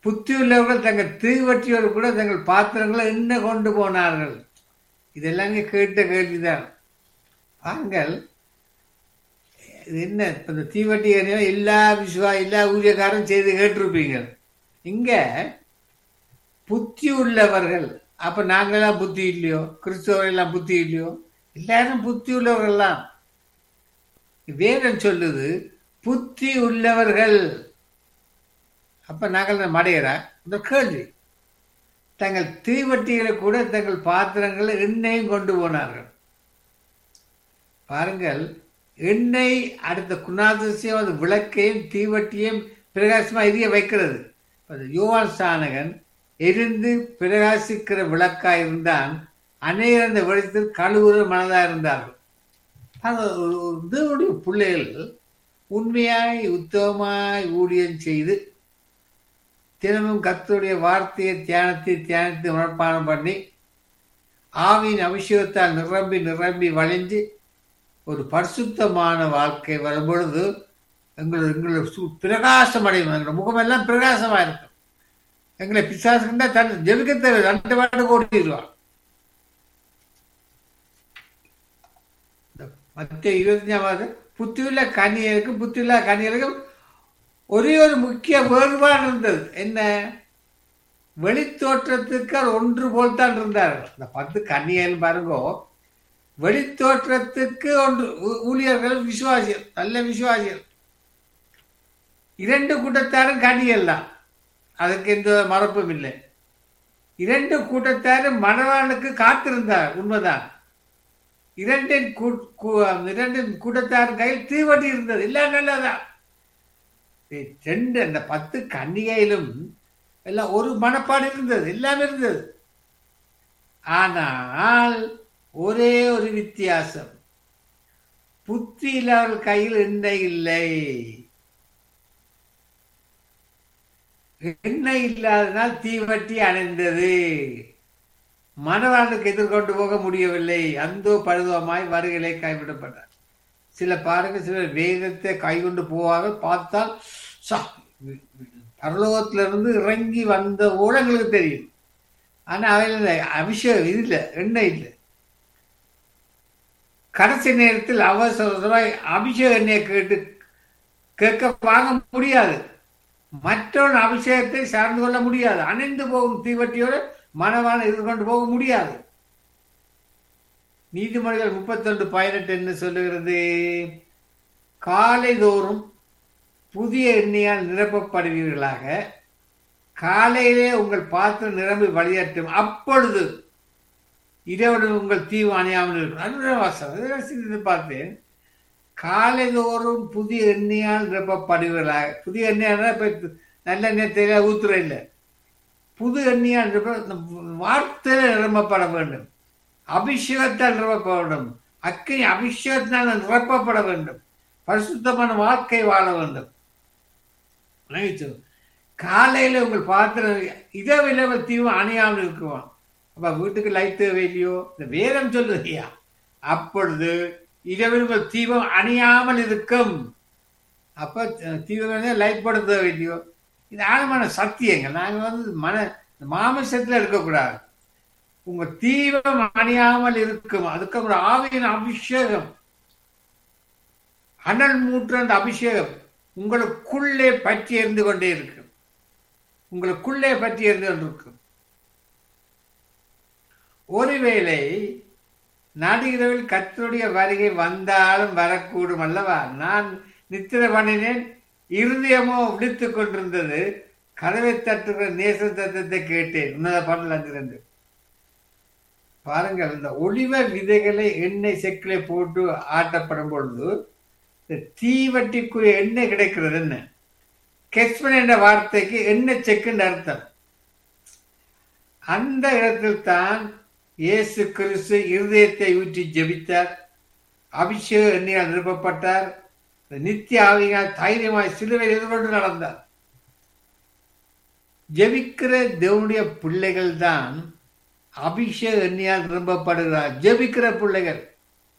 புத்தி உள்ளவர்கள் தங்கள் தீவற்றியோடு கூட தங்கள் பாத்திரங்களை என்ன கொண்டு போனார்கள் இதெல்லாம் கேட்ட கேள்விதான் பாருங்கள் இது என்ன இப்ப இந்த தீவட்டி எரியும் எல்லா விசுவா எல்லா ஊழியக்காரும் செய்து கேட்டிருப்பீங்க இங்க புத்தி உள்ளவர்கள் அப்ப நாங்கெல்லாம் புத்தி இல்லையோ கிறிஸ்தவர்கள் எல்லாம் புத்தி இல்லையோ எல்லாரும் புத்தி உள்ளவர்கள் தான் வேதம் சொல்லுது புத்தி உள்ளவர்கள் அப்ப நாங்கள் மடையரா இந்த கேள்வி தங்கள் தீவட்டிகளை கூட தங்கள் பாத்திரங்களை எண்ணெயும் கொண்டு போனார்கள் பாருங்கள் எண்ணெய் அடுத்த குணாதிசயம் அது விளக்கையும் தீவட்டியும் பிரகாசமா எரிய வைக்கிறது அது யோவான் ஸ்தானகன் எரிந்து பிரகாசிக்கிற விளக்கா இருந்தான் அநேகர் அந்த வெளிச்சத்தில் கழுவுற மனதா இருந்தார்கள் அது ஒரு ஒரு தேவனுடைய பிள்ளைகள் உண்மையாய் உத்தமமாய் ஊழியம் செய்து தினமும் கர்த்தருடைய வார்த்தையை தியானத்தை தியானித்து மனப்பாடம் பண்ணி ஆவியின் அபிஷேகத்தால் நிரம்பி நிரம்பி வளைஞ்சு ஒரு பரிசுத்தமான வாழ்க்கை வரும்பொழுது எங்களோட எங்களோட சு- பிரகாசம் அடையும் எங்களோட முகமெல்லாம் பிரகாசமா இருக்கும் எங்களை பிசாசுக்குண்டா தன் ஜெபிக்க தேவை ரெண்டு பாட்டு ஓடிடுவான் மத்திய இருபத்தஞ்சாவது புத்தியுள்ள கனியருக்கும் புத்தியுள்ள கனியருக்கும் ஒரே ஒரு முக்கிய வேறுபாடு இருந்தது என்ன வெளித்தோற்றத்துக்கு அது ஒன்று போல் தான் இருந்தார்கள் இந்த பத்து கன்னியல் பாருங்கோ வெளித்தோற்றத்துக்கு ஒன்று ஊ- ஊழியர்கள் விசுவாசிகள் நல்ல விசுவாசிகள் இரண்டு கூட்டத்தாரும் கன்னியல் தான் அதுக்கு எந்த மறப்பும் இல்லை இரண்டு கூட்டத்தாரும் மணவாளுக்கு காத்திருந்தார் உண்மைதான் இரண்டின் கூ- கூ- இரண்டின் கூட்டத்தார் கையில் தீவட்டி இருந்தது எல்லாம் நல்லதான் ஏய், ரெண்டு அந்த பத்து கன்னிகையிலும் எல்லாம் ஒரு மனப்பாடு இருந்தது எல்லாமே இருந்தது ஆனால் ஒரே ஒரு வித்தியாசம் புத்தி இல்லாதவர்கள் கையில் எண்ணெய் இல்லை எண்ணெய் இல்லாதனால் தீவட்டி அணைந்தது மணவாளுக்கு எதிர்கொண்டு போக முடியவில்லை அந்தோ பருவமாய் வருகளை கைவிடப்பட்டார் சில பாருங்க சிலர் வேதத்தை கைகொண்டு போவாங்க பார்த்தால் சா, பரலோகத்திலிருந்து இறங்கி வந்த ஊழங்களுக்கு தெரியும் ஆனா அவையில் அபிஷேகம் இது இல்லை எண்ணெய் இல்லை கடைசி நேரத்தில் அவசரமாய் அபிஷேக எண்ணெயை கேட்டு கேட்க வாங்க முடியாது மற்றவன் அபிஷேகத்தை சார்ந்து கொள்ள முடியாது அணைந்து போகும் தீவட்டியோடு மனவான எதிர்கொண்டு போக முடியாது நீதிமொழிகள் முப்பத்தொன்று பதினெட்டு என்ன சொல்லுகிறது காலைதோறும் புதிய எண்ணெயால் நிரப்பப்படுவீர்களாக காலையிலே உங்கள் பாத்திரம் நிரம்பி வழியட்டும் அப்பொழுது இரவுடன் உங்கள் தீவு அணையாமல் இருக்கும் அதுதான் வாசம் அதெல்லாம் சிந்தித்து பார்த்தேன் காலைதோறும் புதிய எண்ணெயால் நிரப்பப்படுவீர்களாக புதிய எண்ணெயால் இப்ப நல்ல எண்ணெய் தெரிய ஊத்துற இல்லை புது எண்ணெயால் நிரப்ப இந்த வார்த்தையில நிரம்பப்பட வேண்டும் அபிஷேகத்தால் நிரப்பப்பட வேண்டும் அக்கினி அபிஷேகத்தினால் நிரப்பப்பட வேண்டும் பரிசுத்தமான வாழ்க்கை வாழ வேண்டும் நினைச்சு காலையில உங்கள் பாத்திரம் இதை விளைவல் தீவு அணையாமல் இருக்குவான் அப்ப வீட்டுக்கு லைட் தேவை இல்லையோ இந்த வேதம் சொல்லுதையா அப்பொழுது இரவில் உங்கள் தீபம் அணையாமல் இருக்கும் அப்ப தீபம் லைட் போட தேவை இல்லையோ இது ஆழமான சத்தியங்கள் நாங்க வந்து மன மாமிசத்துல இருக்கக்கூடாது உங்க தீபம் அணியாமல் இருக்கும் அதுக்கு ஒரு ஆவியின் அபிஷேகம் அனல் மூற்ற அந்த அபிஷேகம் உங்களுக்குள்ளே பற்றி எறிந்து கொண்டே இருக்கும் உங்களுக்குள்ளே பற்றி எறிந்து கொண்டிருக்கும் ஒருவேளை நடுகிறவில் கத்தருடைய வருகை வந்தாலும் வரக்கூடும் அல்லவா நான் நித்திர பண்ணினேன் இருதயமோ விழித்துக் கொண்டிருந்தது கதவை தட்டுகிற நேச தத்துவத்தை கேட்டேன் உன்னத பண்ணல அஞ்சு ரெண்டு பாருங்கள் இந்த ஒளிவ விதைகளை எண்ணெய் செக்கிலே போட்டு ஆட்டப்படும் பொழுது இந்த தீவட்டிக்குரிய எண்ணெய் கிடைக்கிறது என்ன கெஸ்மன் என்ற வார்த்தைக்கு எண்ணெய் செக்குன்னு அர்த்தம் அந்த இடத்தில் தான் இயேசு கிறிஸ்து இருதயத்தை ஊற்றி ஜெபித்தார் அபிஷேக எண்ணெயால் நிரப்பப்பட்டார் நித்திய ஆவியால் தைரியமாய் சிலுவையில் எதிர்கொண்டு நடந்தார் ஜெபிக்கிற தேவனுடைய பிள்ளைகள் தான் அபிஷேக எண்ணெயால் நிரம்பப்படுகிறார் ஜெபிக்கிற பிள்ளைகள்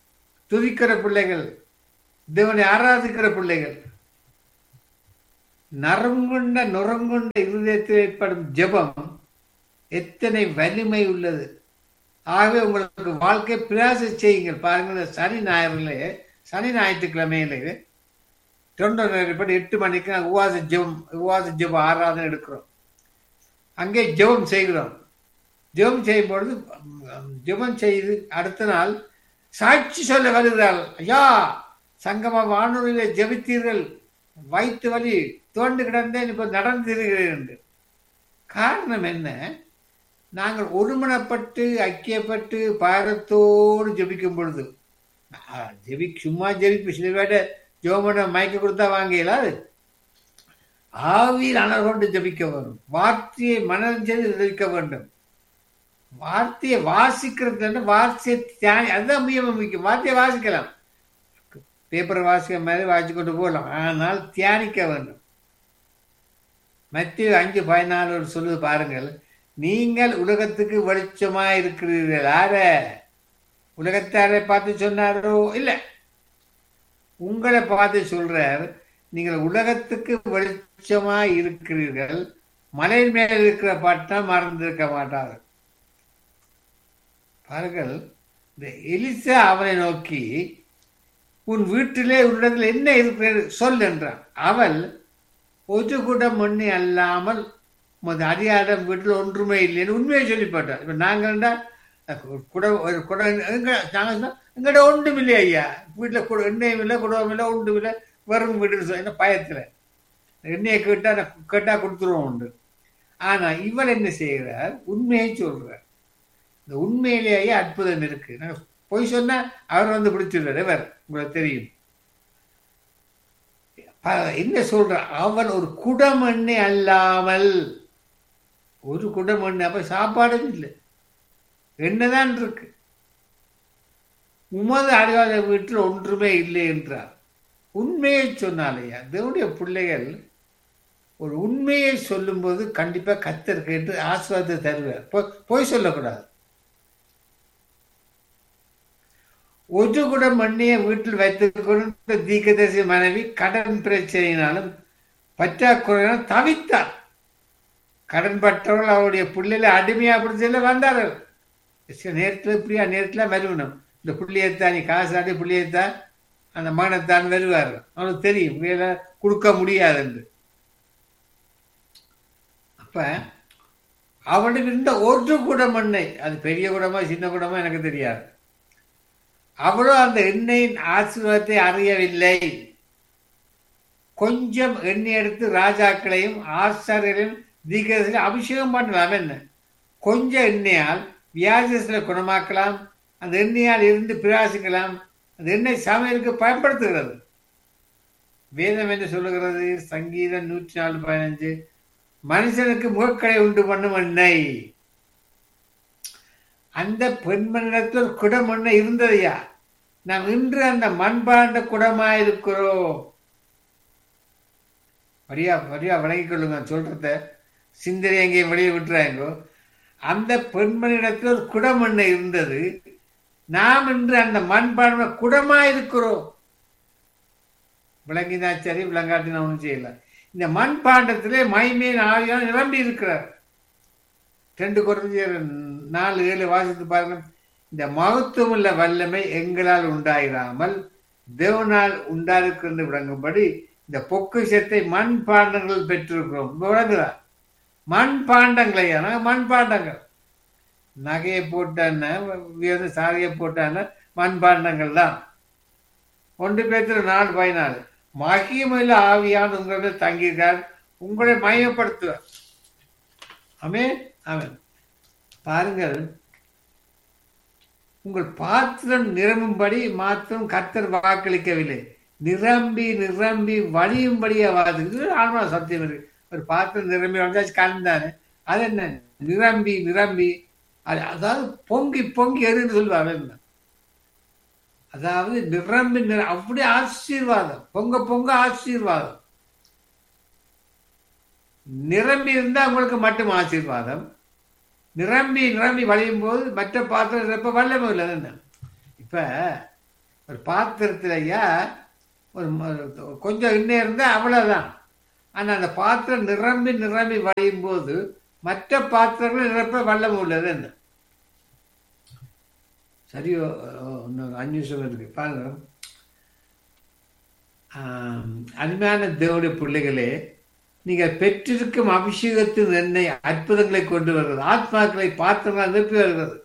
துதிக்கிற பிள்ளைகள் தேவனை ஆராதிக்கிற பிள்ளைகள் நறுங்குண்ட நுறங்குண்ட இருதயத்தில் ஏற்படும் ஜெபம் எத்தனை வலிமை உள்ளது ஆகவே உங்களுக்கு வாழ்க்கை பிரயாச செய்யுங்கள் பாருங்கள் இந்த சனி ஞாயிறுல சனி ஞாயிற்றுக்கிழமையில தொண்டர்படி எட்டு மணிக்கு நாங்கள் உவாச ஜெபம் உவாச ஜெபம் ஆராதனை எடுக்கிறோம் அங்கே ஜெபம் செய்கிறோம் ஜெபம் செய்யும் பொழுது ஜெபம் செய்து அடுத்த நாள் சாட்சி சொல்ல வருகிறார்கள் ஐயா சங்கம வானொலியில ஜெபித்தீர்கள் வயிற்று வலி தோண்டு கிடந்தேன் இப்ப நடந்திருக்கிறேன் என்று காரணம் என்ன நாங்கள் ஒருமனப்பட்டு ஐக்கியப்பட்டு பாரத்தோடு ஜெபிக்கும் பொழுது ஜெபி சும்மா ஜெபிப்பு சில பேட்ட ஜோமன மயக்க கொடுத்தா வாங்கல அது ஆவியில் அனல் கொண்டு ஜபிக்க வேண்டும் வார்த்தையை மனதில் செய்து ஜபிக்க வேண்டும் வார்த்தையை வாசிக்கிறது வார்த்தையை தியானி அதுதான் மிக முக்கியம் வார்த்தையை வாசிக்கலாம் பேப்பர் வாசிக்க மாதிரி வாசிச்சு கொண்டு போகலாம் ஆனால் தியானிக்க வேண்டும் மத்திய அஞ்சு பதினாலு சொல்லுது பாருங்கள் நீங்கள் உலகத்துக்கு வெளிச்சமா இருக்கிறீர்கள் யார உலகத்தாரை பார்த்து சொன்னாரோ இல்லை உங்களை பார்த்து சொல்றார் நீங்கள் உலகத்துக்கு வெளிச்சமா இருக்கிறீர்கள் மலை மேல் இருக்கிற பட்டம் மறந்திருக்க மாட்டார்கள் பாருங்கள் இந்த எலிசா அவனை நோக்கி உன் வீட்டிலே உன்னிடத்தில் என்ன இருக்கிறது சொல் என்றான் அவள் ஒரு குடம் மண்ணி அல்லாமல் அடியாடம் வீட்டில் ஒன்றுமே இல்லைன்னு உண்மையை சொல்லி போட்டார் இப்போ நாங்கள்டா குடம் ஒரு குடம் எங்க நாங்கள் எங்கள்கிட்ட ஒன்றும் இல்லை ஐயா வீட்டில் குட எண்ணெயும் இல்லை குடவும் இல்லை ஒன்றும் இல்லை வரும் வீடு என்ன பயத்தில் எண்ணெயை கேட்டால் கேட்டால் கொடுத்துருவோம் உண்டு ஆனால் இவள் என்ன செய்கிறார் உண்மையை சொல்கிறார் இந்த உண்மையிலேயே அற்புதம் இருக்கு நாங்கள் பொய் சொன்னா அவர் வந்து பிடிச்சிடுறாரு இவர் உங்களுக்கு தெரியும் என்ன சொல்ற அவன் ஒரு குடமண்ணை அல்லாமல் ஒரு குடமண்ணு அப்ப சாப்பாடும் இல்லை என்னதான் இருக்கு உமது அடையாள வீட்டில் ஒன்றுமே இல்லை என்றார் உண்மையை சொன்னாலையா தேவனுடைய பிள்ளைகள் ஒரு உண்மையை சொல்லும்போது கண்டிப்பா கத்தர் கேட்டு ஆஸ்வாதத்தை தருவார் போய் சொல்லக்கூடாது ஒரு குடம் மண்ணியை வீட்டில் வைத்துக் கொண்டு தீக்கதரிசி மனைவி கடன் பிரச்சனையினாலும் பற்றாக்குறையினாலும் தவித்தார் கடன் பற்றவர்கள் அவருடைய பிள்ளைகளை அடிமையா பிடிச்சல வந்தார்கள் சில நேரத்தில் இப்படியா நேரத்தில் வருவணும் இந்த புள்ளியத்தா நீ காசு ஆடி புள்ளியத்தா அந்த மகனைத்தான் வருவார் அவனுக்கு தெரியும் வேலை கொடுக்க முடியாது என்று அப்ப அவனுக்கு இருந்த ஒரு குடம் எண்ணெய் அது பெரிய குடமா சின்ன குடமா எனக்கு தெரியாது அவளோ அந்த எண்ணெயின் ஆசீர்வாதத்தை அறியவில்லை கொஞ்சம் எண்ணெய் எடுத்து ராஜாக்களையும் ஆசாரியர்களையும் தீக்கரசில் அபிஷேகம் பண்ணலாம் என்ன கொஞ்சம் எண்ணெயால் வியாதிசில குணமாக்கலாம் அந்த எண்ணெயால் இருந்து பிரயாசிக்கலாம் அந்த எண்ணெய் சமையலுக்கு பயன்படுத்துகிறது வேதம் என்ன சொல்லுகிறது சங்கீதம் நூற்றி நாலு பதினஞ்சு மனுஷனுக்கு முகக்கடை உண்டு பண்ணும் எண்ணெய் அந்த பெண்மணிடத்தில் ஒரு குடம் எண்ணெய் இருந்ததையா நாம் இன்று அந்த மண்பாண்ட குடமாயிருக்கிறோம் வரியா வரியா விளங்கிக் கொள்ளுங்க சொல்றத சிந்தனை எங்கேயும் வெளியே விட்டுறாங்கோ அந்த பெண்மணிடத்தில் ஒரு குடம் எண்ணெய் இருந்தது நாம் இன்று அந்த மண்பாண்ட குடமாயிருக்கிறோம் விளங்கினா சரி விளங்காட்டினா ஒன்றும் செய்யல இந்த மண்பாண்டத்திலே மைமேன் ஆவியான நிரம்பி இருக்கிறார் ரெண்டு குறைஞ்சர் நாலு ஏழு வாசித்து பாருங்க இந்த மகத்துவமுள்ள வல்லமை எங்களால் உண்டாயிராமல் தேவனால் உண்டாயிருக்கிறது விளங்கும்படி இந்த பொக்கிஷத்தை மண் பாண்டங்கள் பெற்றிருக்கிறோம் விளங்குதா மண் பாண்டங்களையா மண் பாண்டங்கள் நகையை போட்டான உயர்ந்த சாரியை போட்டான மண் பாண்டங்கள் தான் ஒன்று பேத்துல நாலு பதினாலு மகிமையில் ஆவியான உங்களிடம் தங்கியிருக்கார் உங்களை மயப்படுத்துவார் அமே அவன் பாருங்கள் உங்கள் பாத்திரம் நிரம்பும்படி மாத்திரம் கர்த்தர் வாக்களிக்கவில்லை நிரம்பி நிரம்பி வழியும்படியா வாது ஆன்மா சத்தியம் இருக்கு ஒரு பாத்திரம் நிரம்பி வந்தாச்சு கலந்தானே அது என்ன நிரம்பி நிரம்பி அது அதாவது பொங்கி பொங்கி எருன்னு சொல்லுவாங்க என்ன அதாவது நிரம்பி நிர அப்படி ஆசீர்வாதம் பொங்க பொங்க ஆசீர்வாதம் நிரம்பி இருந்தா உங்களுக்கு மட்டும் ஆசீர்வாதம் நிரம்பி நிரம்பி வளையும் போது மற்ற பாத்திரம் நிரப்ப வல்லமை இல்லை என்ன இப்ப ஒரு பாத்திரத்திலயா ஒரு கொஞ்சம் இன்னும் இருந்தா அவ்வளவுதான் ஆனா அந்த பாத்திரம் நிரம்பி நிரம்பி வழியும் போது மற்ற பாத்திரங்கள் நிரப்ப வல்லம் உள்ளது என்ன சரியோ இன்னும் அஞ்சு நிமிஷம் இருக்கு பாருங்க ஆம், அருமையான தேவனுடைய பிள்ளைகளே நீங்கள் பெற்றிருக்கும் அபிஷேகத்தின் எண்ணெய் அற்புதங்களை கொண்டு வருகிறது ஆத்மாக்களை பாத்திரங்கள் அனுப்பி வருகிறது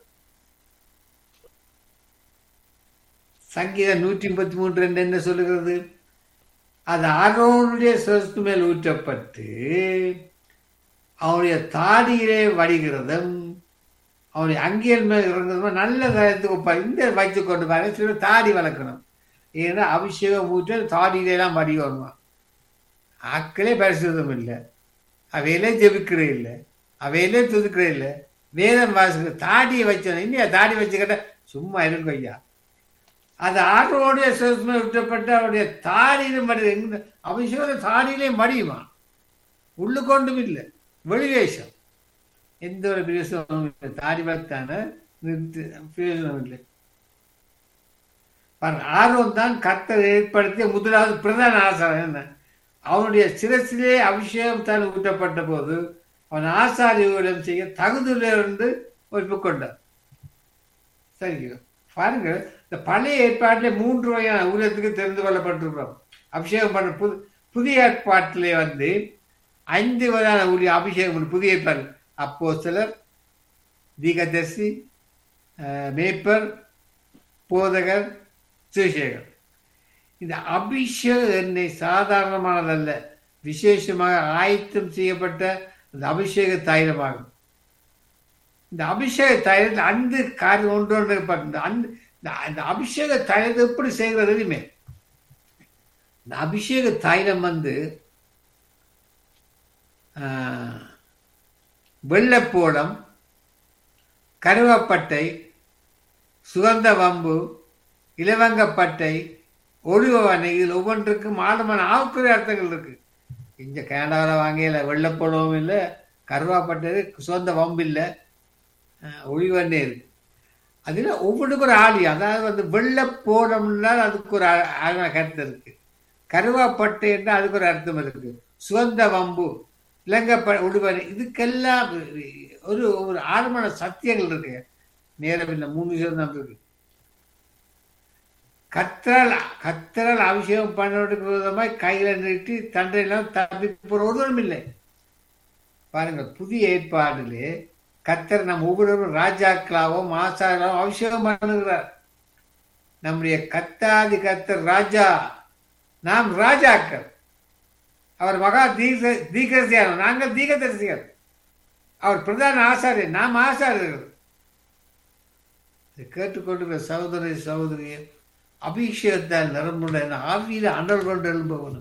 சங்கீதம் நூற்றி முப்பத்தி மூன்று என்று என்ன சொல்லுகிறது அது ஆரோனுடைய சிரசு மேல் ஊற்றப்பட்டு அவனுடைய தாடியிலே வடிகிறதும் அவனுடைய அங்கியல் மேல் இறங்குறதும் நல்ல தரத்துக்கு ஒப்பா இந்த வைத்து கொண்டு பாருங்க சில தாடி வளர்க்கணும் ஏன்னா அபிஷேகம் ஊற்ற தாடியிலாம் வடி வருமா ஆக்களே பரிசுத்தம் இல்லை அவையிலே ஜெபிக்கிறே இல்லை அவையிலே துதுக்கிறே இல்லை வேதம் வாசிக்கிற தாடியை வச்சோம் இன்னும் தாடி வச்சுக்கிட்ட சும்மா இருக்கும் ஐயா அது ஆட்டோடைய சிரசுமே விட்டப்பட்டு அவருடைய தாடியிலும் மடி எங்க அபிஷேகம் தாடியிலே மடியுமா உள்ளு கொண்டும் இல்லை வெளிவேஷம் எந்த ஒரு பிரயோசனமும் இல்லை தாடி வளர்த்தான நிறுத்து பிரயோஜனம் இல்லை பாருங்க, ஆர்வம் தான் கர்த்தர் ஏற்படுத்திய முதலாவது பிரதான ஆசாரம் என்ன அவனுடைய சிரசிலே அபிஷேகம் தான் ஊட்டப்பட்ட போது அவன் ஆசாரியோடம் செய்ய தகுதியிலிருந்து ஒப்புக்கொண்டான் சரிங்க பாருங்க இந்த பழைய ஏற்பாட்டிலே மூன்று வகையான ஊழியத்துக்கு தெரிந்து கொள்ளப்பட்டிருக்கிறோம் அபிஷேகம் பண்ண புது புதிய ஏற்பாட்டிலே வந்து ஐந்து வகையான ஊழிய அபிஷேகம் உண்டு. புதிய ஏற்பாடு அப்போ சிலர் தீகதர்சி அஹ், மேய்ப்பர் போதகர் சுவிசேகர் இந்த அபிஷேக எண்ணெய் சாதாரணமானதல்ல விசேஷமாக ஆயத்தம் செய்யப்பட்ட அந்த அபிஷேக தைலமாகும் இந்த அபிஷேக தைலத்தில் அந்த காரியம் ஒன்று ஒன்று இருப்பாங்க அந்த இந்த அந்த அபிஷேக தைலத்தை எப்படி செய்கிறது தெரியுமே இந்த அபிஷேக தைலம் வந்து ஆஹ், வெள்ளைப்போளம் கருவப்பட்டை சுகந்த வம்பு இலவங்கப்பட்டை ஒளிவனை இதில் ஒவ்வொன்றுக்கும் ஆழமான ஆவுக்குரிய அர்த்தங்கள் இருக்கு இங்க கனடாவில் வாங்கல வெள்ளைப்பழமும் இல்லை கருவாப்பட்டது சுகந்த வம்பு இல்லை ஒளிவண்ணே இருக்கு அதில் ஒவ்வொன்றுக்கும் ஒரு ஆளி அதாவது வந்து வெள்ளைப்போளம்னா அதுக்கு ஒரு ஆ- ஆழமான கருத்து இருக்கு கருவாப்பட்டை என்றால் அதுக்கு ஒரு அர்த்தம் இருக்கு சுகந்த வம்பு இலங்கப்ப உடுவனை இதுக்கெல்லாம் ஒரு ஒரு ஆழமான சத்தியங்கள் இருக்கு நேரம் இல்லை மூணு விஷயம் தான் இருக்கு கத்தரால் கத்தரால் அபிஷேகம் பண்ணுறதுக்கு விதமாய் கையில நீட்டி தண்டையெல்லாம் தப்பி போற ஒருவரும் இல்லை பாருங்க புதிய ஏற்பாடிலே கத்தர் நம் ஒவ்வொருவரும் ராஜாக்களாகவும் ஆசாராகவும் அபிஷேகம் பண்ணுகிறார் நம்முடைய கத்தாதி கத்தர் ராஜா நாம் ராஜாக்கள் அவர் மகா தீக தீகதரிசியார் நாங்கள் தீகதரிசிகள் அவர் பிரதான ஆசாரியர் நாம் ஆசாரியர்கள் இதை கேட்டுக்கொண்டிருக்கிற சகோதரி சகோதரியை அபிஷேகத்தால் நிரம்புடைய ஆவியில அனல் கொண்டு எழும்பவனும்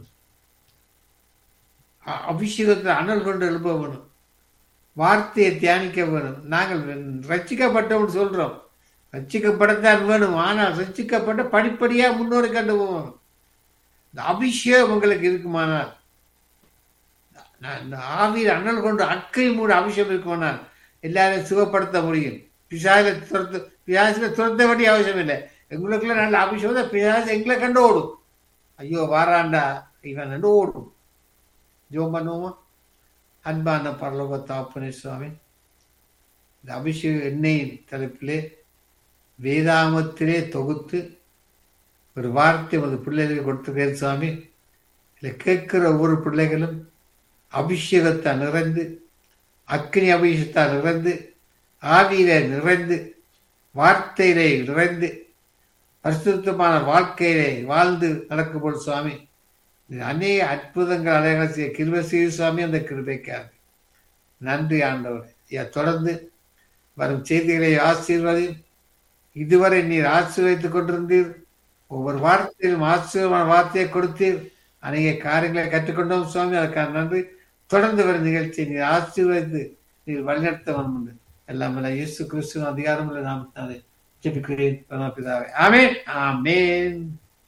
அ- அபிஷேகத்தில் அனல் கொண்டு எழும்பவனும் வார்த்தையை தியானிக்க வேணும் நாங்கள் ரட்சிக்கப்பட்டவன் சொல்றோம் ரட்சிக்கப்படத்தான் வேணும் ஆனால் ரட்சிக்கப்பட்ட படிப்படியா முன்னோரை கண்டு போகணும் இந்த அபிஷேகம் உங்களுக்கு இருக்குமானால் நான் இந்த ஆவியில் அனல் கொண்டு அக்கை மூட அபிஷேகம் இருக்குமானால் எல்லாரையும் சுகப்படுத்த முடியும் பிசாசில துரத்து பிசாசில துரத்த வேண்டிய அவசியம் இல்லை எங்களுக்குள்ள நல்ல அபிஷேகம் தான் பிசாசு எங்களை கண்டு ஓடும் ஐயோ வாராண்டா இவன் கண்டு ஓடும் ஜோம் பண்ணுவோமா அன்பான பரலோக தாப்பனே சுவாமி இந்த அபிஷேக எண்ணெயின் தலைப்பிலே வேதாமத்திலே தொகுத்து ஒரு வார்த்தை ஒரு பிள்ளைகளுக்கு கொடுத்துருக்கேன் சுவாமி இதில் கேட்கிற ஒவ்வொரு பிள்ளைகளும் அபிஷேகத்தால் நிறைந்து அக்னி அபிஷேகத்தால் நிறைந்து ஆவியிலே நிறைந்து வார்த்தையிலே நிறைந்து பரிசுத்தமான வாழ்க்கையிலே வாழ்ந்து நடக்கும்போது சுவாமி இது அநேக அற்புதங்கள் அடையாளம் செய்ய கிருபை செய்து சுவாமி அந்த கிருபைக்காக நன்றி ஆண்டவர் ஐயா தொடர்ந்து வரும் செய்திகளை ஆசீர்வதியும் இதுவரை நீர் ஆசீர்வதித்துக் கொண்டிருந்தீர் ஒவ்வொரு வார்த்தையிலும் ஆசீர்வான வார்த்தையை கொடுத்தீர் அநேக காரியங்களை கற்றுக்கொண்டோம் சுவாமி அதற்கான நன்றி தொடர்ந்து வரும் நிகழ்ச்சியை நீர் ஆசீர்வதித்து நீர் வழிநடத்த வந்து எல்லாம் வல்ல இயேசு கிறிஸ்துவின் அதிகாரம் உள்ள நாமத்தினாலே ஜெபிக்கிறேன் பரமபிதாவே ஆமென் ஆமென்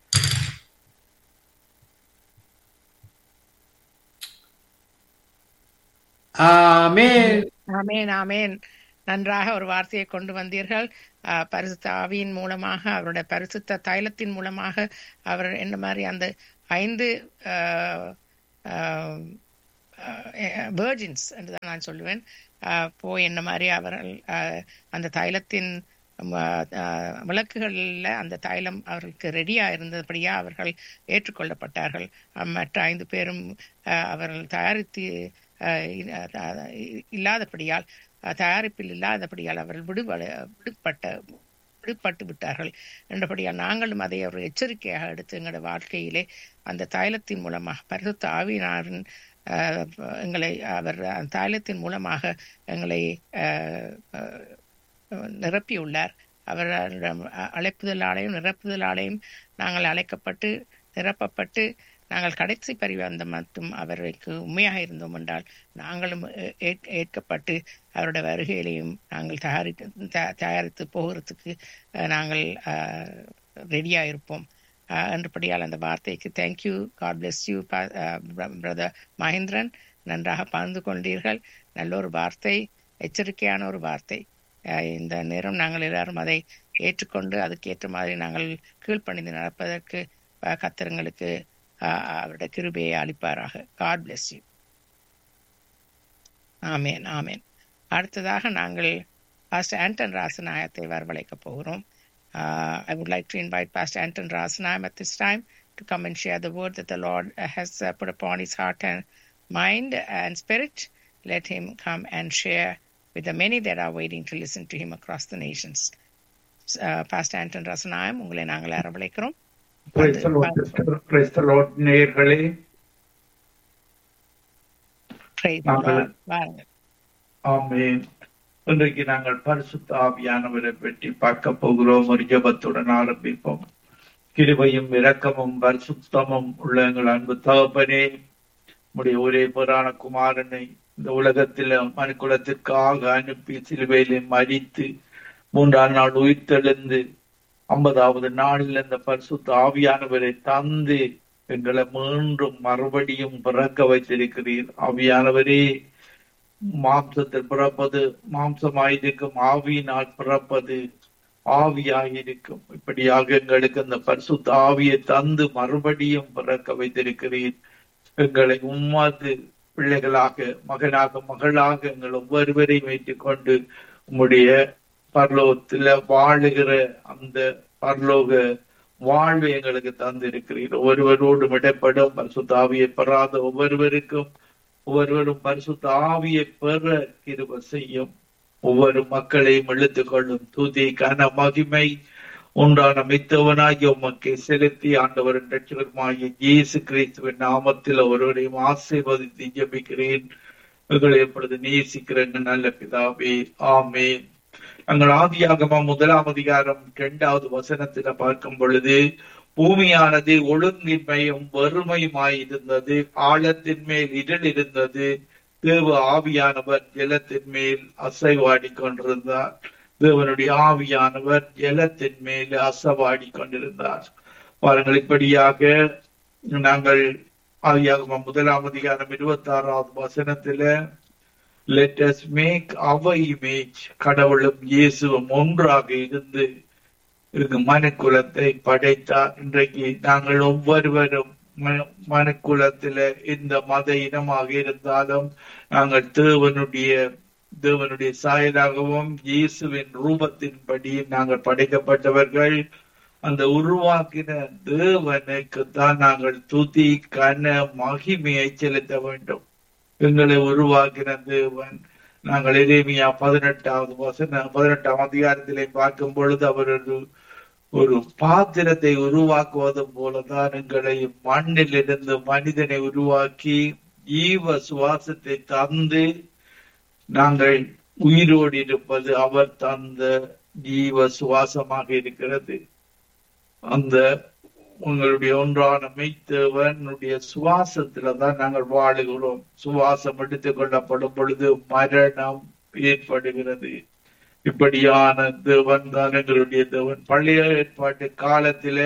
ஆமென் ஆமேன் ஆமேன் நன்றாக ஒரு வார்த்தையை கொண்டு வந்தீர்கள் அஹ், பரிசுத்த ஆவியின் மூலமாக அவருடைய பரிசுத்த தைலத்தின் மூலமாக அவர் என்ன மாதிரி அந்த ஐந்து அஹ், அஹ், வேர்ஜின்ஸ் என்று தான் நான் சொல்லுவேன் அஹ், போய் என்ன மாதிரி அவர்கள் அஹ், அந்த தைலத்தின் விளக்குகளில் அந்த தைலம் அவர்களுக்கு ரெடியா இருந்தபடியா அவர்கள் ஏற்றுக்கொள்ளப்பட்டார்கள் அஹ், மற்ற ஐந்து பேரும் அஹ், அவர்கள் தயாரித்து அஹ், இ- அஹ், இல்லாதபடியால் அஹ், தயாரிப்பில் இல்லாதபடியால் அவர்கள் விடுபட விடுபட்ட விடுபட்டு விட்டார்கள் என்றபடியால் நாங்களும் அதை ஒரு எச்சரிக்கையாக எடுத்து எங்களோட வாழ்க்கையிலே அந்த தைலத்தின் மூலமாக பரிசுத்த ஆவியினாரின் அஹ், எங்களை அவர் அந்த தைலத்தின் மூலமாக எங்களை அஹ், அஹ், நிரப்பியுள்ளார் அவர் அழைப்புதலாலையும் நிரப்புதலாலையும் நாங்கள் அழைக்கப்பட்டு நிரப்பப்பட்டு நாங்கள் கடைசி பரிவந்த மட்டும் அவருக்கு உண்மையாக இருந்தோம் என்றால் நாங்களும் ஏ- ஏற்- ஏற்கப்பட்டு அவருடைய வருகையிலையும் நாங்கள் தயாரித்து த- தயாரித்து போகிறதுக்கு அஹ், நாங்கள் ரெடியா இருப்போம் அஹ், என்றபடியால் அந்த வார்த்தைக்கு thank you God bless you brother Mahendran நன்றாக பகிர்ந்து கொண்டீர்கள் நல்ல ஒரு வார்த்தை எச்சரிக்கையான ஒரு வார்த்தை அஹ், இந்த நேரம் நாங்கள் எல்லாரும் அதை ஏற்றுக்கொண்டு அதுக்கேற்ற மாதிரி நாங்கள் கீழ்ப்பணிந்து நடப்பதற்கு அஹ், கர்த்தருங்களுக்கு அஹ், அவருடைய கிருபையை அளிப்பாராக காட் bless யூ ஆமேன் ஆமேன் அடுத்ததாக நாங்கள் பாஸ்டர் ஆண்டன் ராசநாயத்தை வரவழைக்க போகிறோம் Uh, I would like to invite Pastor Anton Rasanayam at this time to come and share the word that the Lord uh, has uh, put upon his heart and mind and spirit. Let him come and share with the many that are waiting to listen to him across the nations. Uh, Pastor Anton Rasanayam, உங்களை நாங்கள் அரவழைக்கிறோம் Praise the Lord, sister. Praise the Lord, நேயர்களே Praise the நாங்கள் Lord. வாருங்கள் ஆமென் இன்றைக்கு நாங்கள் பரிசுத்த ஆவியானவரை பற்றி பார்க்க போகிறோம் ஒரு ஜெபத்துடன் ஆரம்பிப்போம் கிருபையும் இரக்கமும் பரிசுத்தமும் உள்ள எங்கள் அன்பு தகப்பனே உடைய ஒரே புராண குமாரனை இந்த உலகத்தில் மனுக்குலத்திற்காக அனுப்பி சிலுவையிலே மறித்து மூன்றாம் நாள் உயிர்த்தெழுந்து ஐம்பதாவது நாளில் இந்த பரிசுத்த ஆவியானவரை தந்து எங்களை மீண்டும் மறுபடியும் பிறக்க வைத்திருக்கிறீர் ஆவியானவரே மாம்சத்தில் பிறப்பது மாம்சமாயிருக்கும் ஆவியினால் பிறப்பது ஆவியாயிருக்கும் இப்படியாக எங்களுக்கு அந்த பரிசுத்த ஆவியை தந்து மறுபடியும் பிறக்க வைத்திருக்கிறீர் எங்களை உம்மது பிள்ளைகளாக மகனாக மகளாக எங்கள் ஒவ்வொருவரையும் வைத்துக் கொண்டு உம்முடைய பரலோகத்துல வாழுகிற அந்த பரலோக வாழ்வை எங்களுக்கு தந்திருக்கிறீர் ஒவ்வொருவரோடு விடப்படும் பரிசுத்த ஆவியை பெறாத ஒவ்வொருவருக்கும் ஒவ்வொருவரும் பரிசுத்த ஆவியை பெற கிருப செய்யும் ஒவ்வொரு மக்களையும் இழுத்துக் கொள்ளும் துதி கன மகிமை உண்டான மித்தவனாகிய உமக்கை செலுத்தி ஆண்டவரின் ரட்சகருமாகிய இயேசு கிறிஸ்துவின் நாமத்தில் ஒருவரையும் ஆசீர்வதித்து ஜெபிக்கிறேன் எங்களை எப்பொழுது நேசிக்கிற எங்கள் நல்ல பிதாவே ஆமென் எங்கள் ஆதியாகமம் முதலாம் அதிகாரம் இரண்டாவது வசனத்துல பார்க்கும் பொழுது பூமியானது ஒழுங்கின்மையும் வறுமையுமாயிருந்தது ஆழத்தின் மேல் இருள் இருந்தது தேவ ஆவியானவர் ஜலத்தின் மேல் அசைவாடி கொண்டிருந்தார் தேவனுடைய ஆவியானவர் ஜலத்தின் மேல் அசைவாடி கொண்டிருந்தார் பாருங்கள் இப்படியாக நாங்கள் ஆதியாகமம் முதலாம் அதிகாரம் இருபத்தி ஆறாவது வசனத்துல let us make our image கடவுளும் இயேசுவும் ஒன்றாக இருந்து இங்கு மனுக்குலத்தை படைத்தார் இன்றைக்கு நாங்கள் ஒவ்வொருவரும் ம- மனுக்குலத்தில இந்த மத இனமாக இருந்தாலும் நாங்கள் தேவனுடைய தேவனுடைய சாயலாகவும் இயேசுவின் ரூபத்தின்படி நாங்கள் படைக்கப்பட்டவர்கள் அந்த உருவாக்கின தேவனுக்கு தான் நாங்கள் துதி கன மகிமையை செலுத்த வேண்டும் எங்களை உருவாக்கின தேவன் நாங்கள் எரேமியா பதினெட்டாவது வசன பதினெட்டாம் அதிகாரத்திலே பார்க்கும் பொழுது அவர் ஒரு ஒரு பாத்திரத்தை உருவாக்குவது போலதான் எங்களை மண்ணில் இருந்து மனிதனை உருவாக்கி ஈவ சுவாசத்தை தந்து நாங்கள் உயிரோடு இருப்பது அவர் தந்த ஜீவ சுவாசமாக இருக்கிறது அந்த உங்களுடைய ஒன்றான மெய்த்தேவனுடைய சுவாசத்துல தான் நாங்கள் வாழுகிறோம் சுவாசம் எடுத்துக் கொள்ளப்படும் பொழுது மரணம் ஏற்படுகிறது இப்படியான தேவன் தான் எங்களுடைய தேவன் பழைய ஏற்பாட்டு காலத்தில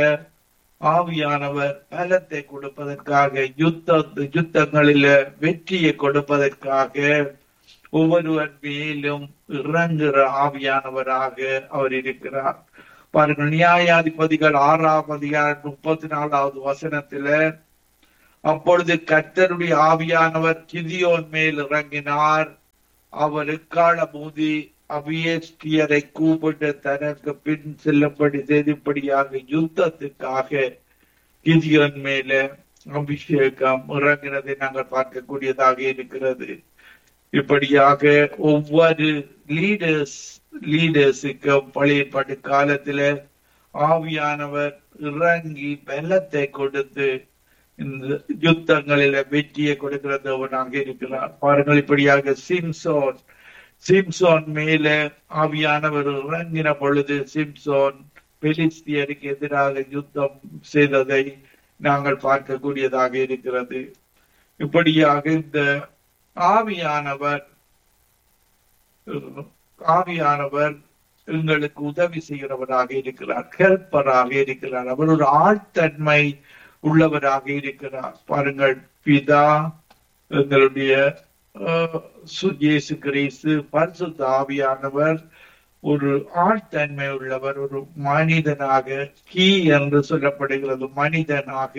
ஆவியானவர் பலத்தை கொடுப்பதற்காக யுத்த யுத்தங்களில வெற்றியை கொடுப்பதற்காக ஒவ்வொருவர் மேலும் இறங்குற ஆவியானவராக அவர் இருக்கிறார் பாருங்கள் நியாயாதிபதிகள் ஆறாம் அதிகாரம் முப்பத்தி நாலாவது வசனத்துல அப்பொழுது கர்த்தருடைய ஆவியானவர் கிதியோன் மேல் இறங்கினார் அவர் எக்கால மூதி அபியஸ்கியரை கூப்பிட்டு தனக்கு பின் செல்லும்படி செய்திப்படியாக யுத்தத்துக்காக கிதியோன் மேல அபிஷேகம் இறங்கினதை நாங்கள் பார்க்கக்கூடியதாக இருக்கிறது இப்படியாக ஒவ்வொரு லீடர்ஸ் லீடர்ஸுக்கும் பழைய பாட்டு காலத்துல ஆவியானவர் இறங்கி பலத்தை கொடுத்து இந்த யுத்தங்களில வெற்றியை கொடுக்கிறதவனாக இருக்கிறார் பாருங்கள் இப்படியாக சிம்சோன் சிம்சோன் மேல ஆவியானவர் இறங்கின பொழுது சிம்சோன் பெலிஸ்தியருக்கு எதிராக யுத்தம் செய்ததை நாங்கள் பார்க்கக்கூடியதாக இருக்கிறது இப்படியாக இந்த ஆவியானவர் ஆவியானவர் எங்களுக்கு உதவி செய்கிறவராக இருக்கிறார் ஹெல்ப்பராக இருக்கிறார் அவர் ஒரு ஆழ்த்தன்மை உள்ளவராக இருக்கிறார் பாருங்கள் பிதா எங்களுடைய இயேசு கிறிஸ்து பரிசுத்த ஆவியானவர் ஒரு ஆழ்த்தன்மை உள்ளவர் ஒரு மனிதனாக கீ என்று சொல்லப்படுகிறது மனிதனாக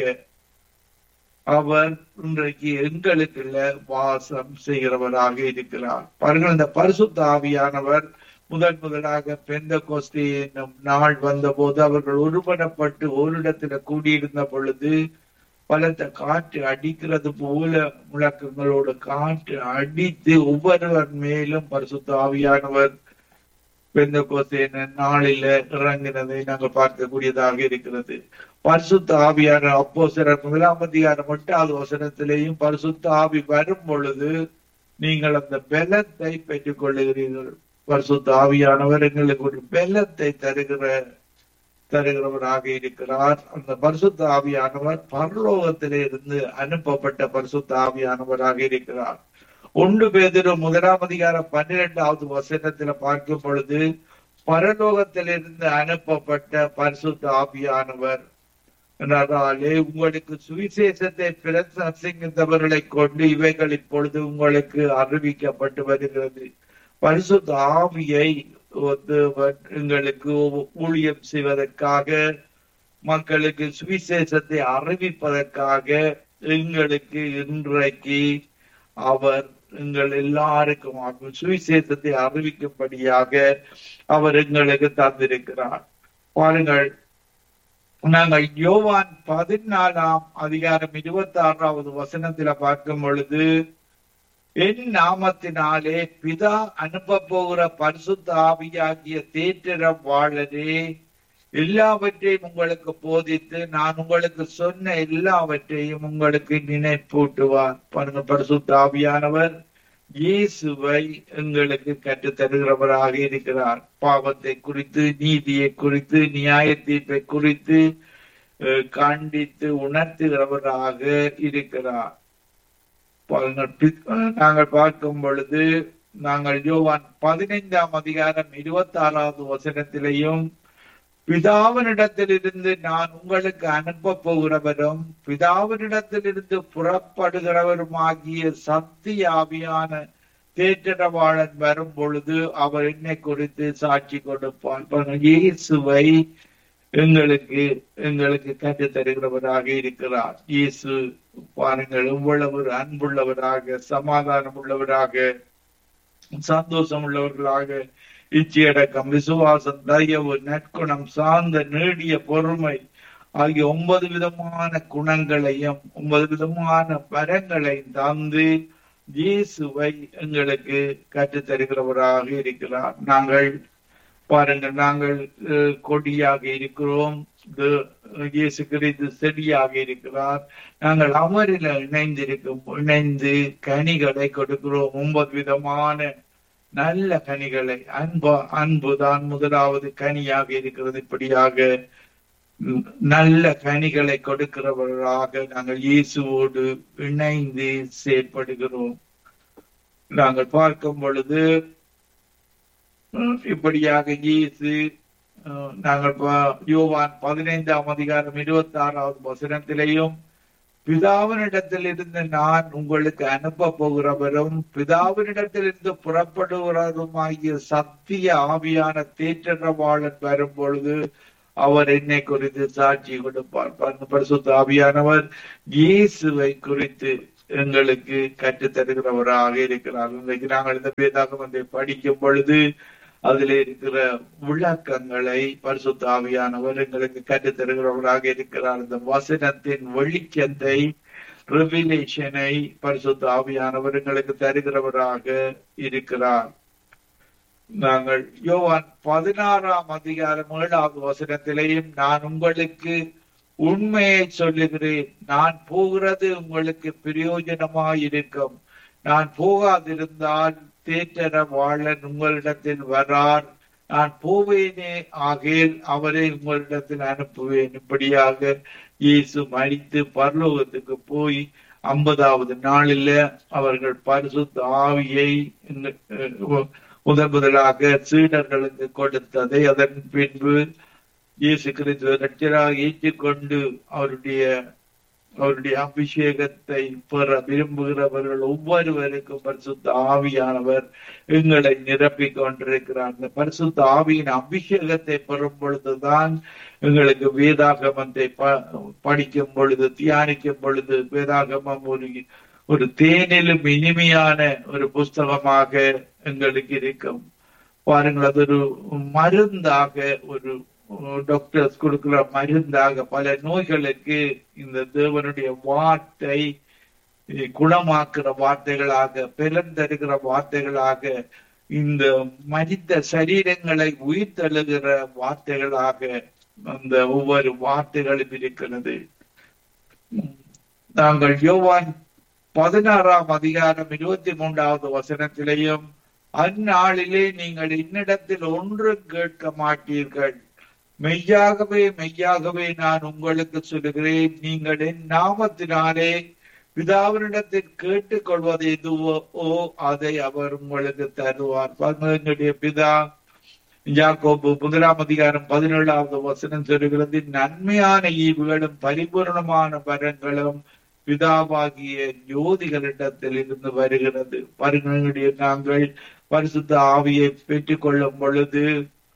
அவர் இன்றைக்கு எங்களுக்குள்ள வாசம் செய்கிறவராக இருக்கிறார் பாருங்கள் இந்த பரிசுத்த ஆவியானவர் முதன் முதலாக பெந்த கோஸ்தி என்னும் நாள் வந்த போது அவர்கள் ஒருபடப்பட்டு ஓரிடத்துல கூடியிருந்த பொழுது பலத்த காற்று அடிக்கிறது போல முழக்கங்களோடு காற்று அடித்து ஒவ்வொருவர் மேலும் பரிசுத்த ஆவியானவர் பெந்த கோசேன நாளில இறங்கினதை நாங்கள் பார்க்கக்கூடியதாக இருக்கிறது பரிசுத்த ஆவியான அப்போ சிலர் முதலாம் அதிகாரம் எட்டாவது வசனத்திலேயும் பரிசுத்த ஆவி வரும் பொழுது நீங்கள் அந்த பலத்தை பெற்றுக் கொள்ளுகிறீர்கள் பரிசுத்த ஆவியானவர் எங்களுக்கு ஒரு பலத்தை தருகிற தருகிறவராக இருக்கிறார் அந்த பரிசுத்த ஆவியானவர் பரலோகத்திலே இருந்து அனுப்பப்பட்ட பரிசுத்த ஆவியானவராக இருக்கிறார் ஒன்று பேதிரு முதலாம் அதிகாரம் பன்னிரெண்டாவது வசனத்துல பார்க்கும் பொழுது பரலோகத்திலிருந்து அனுப்பப்பட்ட பரிசுத்த ஆவியானவர் அதனாலே உங்களுக்கு சுவிசேஷத்தை பிரசங்கித்தவர்களை கொண்டு இவைகள் இப்பொழுது உங்களுக்கு அறிவிக்கப்பட்டு வருகிறது பரிசுத்த ஆவியை வந்து எங்களுக்கு ஊழியம் செய்வதற்காக மக்களுக்கு சுவிசேஷத்தை அறிவிப்பதற்காக எங்களுக்கு இன்றைக்கு அவர் எங்கள் எல்லாருக்கும் சுவிசேஷத்தை அறிவிக்கும்படியாக அவர் எங்களுக்கு தந்திருக்கிறார் பாருங்கள் நாங்கள் யோவான் பதினாலாம் அதிகாரம் இருபத்தி ஆறாவது வசனத்துல பார்க்கும் பொழுது என் நாமத்தினாலே பிதா அனுப்ப போகிற பரிசுத்த ஆவியாகிய தேற்றரவாளரே எல்லாவற்றையும் உங்களுக்கு போதித்து நான் உங்களுக்கு சொன்ன எல்லாவற்றையும் உங்களுக்கு நினைப்பூட்டுவார் பாருங்க பரிசுத்த ஆவியானவர் இயேசுவை எங்களுக்கு கற்றுத் தருகிறவராக இருக்கிறார் பாவத்தை குறித்து நீதியை குறித்து நியாய தீர்ப்பை குறித்து கண்டித்து உணர்த்துகிறவராக இருக்கிறார் நாங்கள் பார்க்கும் பொழுது நாங்கள் யோவான் பதினைந்தாம் அதிகாரம் இருபத்தி ஆறாவது வசனத்திலையும் பிதாவினிடத்திலிருந்து நான் உங்களுக்கு அனுப்ப போகிறவரும் பிதாவினிடத்திலிருந்து புறப்படுகிறவரும் ஆகிய சக்தி ஆவியான தேற்றவாளன் வரும் பொழுது அவர் என்னை குறித்து சாட்சி கொடுப்பார் இயேசுவை எங்களுக்கு எங்களுக்கு கற்று தருகிறவராக இருக்கிறார் இயேசு பாருங்கள் எவ்வளவு அன்புள்ளவராக சமாதானம் உள்ளவராக சந்தோஷம் உள்ளவர்களாக இச்சையடக்கம் விசுவாசம் தயவு நற்குணம் சார்ந்த நீடிய பொறுமை ஆகிய ஒன்பது விதமான குணங்களையும் ஒன்பது விதமான வரங்களையும் தந்து இயேசுவை எங்களுக்கு கற்றுத் தருகிறவராக இருக்கிறார் நாங்கள் பாருங்கள் நாங்கள் கொடியாக இருக்கிறோம் இயேசு கிறிஸ்து செடியாக இருக்கிறார் நாங்கள் அமரில இணைந்திருக்கும் இணைந்து கனிகளை கொடுக்கிறோம் ஒன்பது விதமான நல்ல கனிகளை அன்பு அன்புதான் முதலாவது கனியாக இருக்கிறது இப்படியாக நல்ல கனிகளை கொடுக்கிறவர்களாக நாங்கள் இயேசுவோடு இணைந்து செயற்படுகிறோம் நாங்கள் பார்க்கும் பொழுது இப்படியாக இயேசு நாங்கள் யோவான் பதினைந்தாம் அதிகாரம் இருபத்தி ஆறாவது வசனத்திலேயும் பிதாவினிடத்தில் இருந்து நான் உங்களுக்கு அனுப்ப போகிறவரும் பிதாவினிடத்திலிருந்து புறப்படுகிறவரும் ஆகிய சத்திய ஆவியான தேற்றவாளன் வரும் பொழுது அவர் என்னை குறித்து சாட்சி கொடுப்பார் பாருங்க, பரிசுத்த ஆவியானவர் இயேசுவை குறித்து எங்களுக்கு கற்றுத் தருகிறவராக இருக்கிறார் இன்றைக்கு நாங்கள் இந்த வேதாகமத்தை படிக்கும் பொழுது அதில் இருக்கிற விளக்கங்களை பரிசுத்த ஆவியானவர் எங்களுக்கு கற்றுத் தருகிறவராக இருக்கிறார் இந்த வசனத்தின் வெளிச்சத்தை ரெவிலேஷனை பரிசுத்த ஆவியானவர் எங்களுக்கு தருகிறவராக இருக்கிறார் நாங்கள் யோவான் பதினாறாம் அதிகாரம் ஏழாவது வசனத்திலேயும் நான் உங்களுக்கு உண்மையை சொல்லுகிறேன் நான் போகிறது உங்களுக்கு பிரயோஜனமாயிருக்கும் நான் போகாதிருந்தால் தேற்றர வாழன் உங்களிடத்தில் வரார் நான் போவேனே ஆகேல் அவரை உங்களிடத்தில் அனுப்புவேன் இப்படியாக இயேசு மறித்து பரலோகத்துக்கு போய் ஐம்பதாவது நாளில அவர்கள் பரிசுத்த ஆவியை அஹ், முதன் முதலாக சீடர்களுக்கு கொடுத்ததை அதன் பின்பு இயேசு கிறிஸ்துவ ரட்சராக ஏற்றுக்கொண்டு அவருடைய அவருடைய அபிஷேகத்தை பெற விரும்புகிறவர்கள் ஒவ்வொருவருக்கும் பரிசுத்த ஆவியானவர் எங்களை நிரப்பிக் கொண்டிருக்கிறார் அந்த பரிசுத்த ஆவியின் அபிஷேகத்தை பெறும் பொழுதுதான் எங்களுக்கு வேதாகமத்தை ப- படிக்கும் பொழுது தியானிக்கும் பொழுது வேதாகமம் ஒரு ஒரு தேனிலும் இனிமையான ஒரு புஸ்தகமாக எங்களுக்கு இருக்கும் பாருங்கள் அது ஒரு மருந்தாக ஒரு டாக்டர்ஸ் கொடுக்கிற மருந்தாக பல நோய்களுக்கு இந்த தேவனுடைய வார்த்தை இதை குணமாக்குற வார்த்தைகளாக பலன் தருகிற வார்த்தைகளாக இந்த மனித சரீரங்களை உயிர்த்தெழுகிற வார்த்தைகளாக அந்த ஒவ்வொரு வார்த்தைகளும் இருக்கிறது நாங்கள் யோவான் பதினாறாம் அதிகாரம் இருபத்தி மூன்றாவது வசனத்திலேயும் அந்நாளிலே நீங்கள் என்னிடத்தில் ஒன்றும் கேட்க மாட்டீர்கள் மெய்யாகவே மெய்யாகவே நான் உங்களுக்கு சொல்லுகிறேன் நீங்கள் என் நாமத்தினாலே பிதாவினிடத்தில் கேட்டுக் கொள்வது எதுவோ ஓ அதை அவர் உங்களுக்கு தருவார் பாருங்க, எங்களுடைய பிதா யாக்கோபு முதலாம் அதிகாரம் பதினேழாவது வசனம் சொல்லுகிறது நன்மையான ஈவுகளும் பரிபூர்ணமான வரங்களும் பிதாவாகிய ஜோதிகளிடத்தில் இருந்து வருகிறது பாருங்களுடைய நாங்கள் பரிசுத்த ஆவியை பெற்றுக்கொள்ளும் பொழுது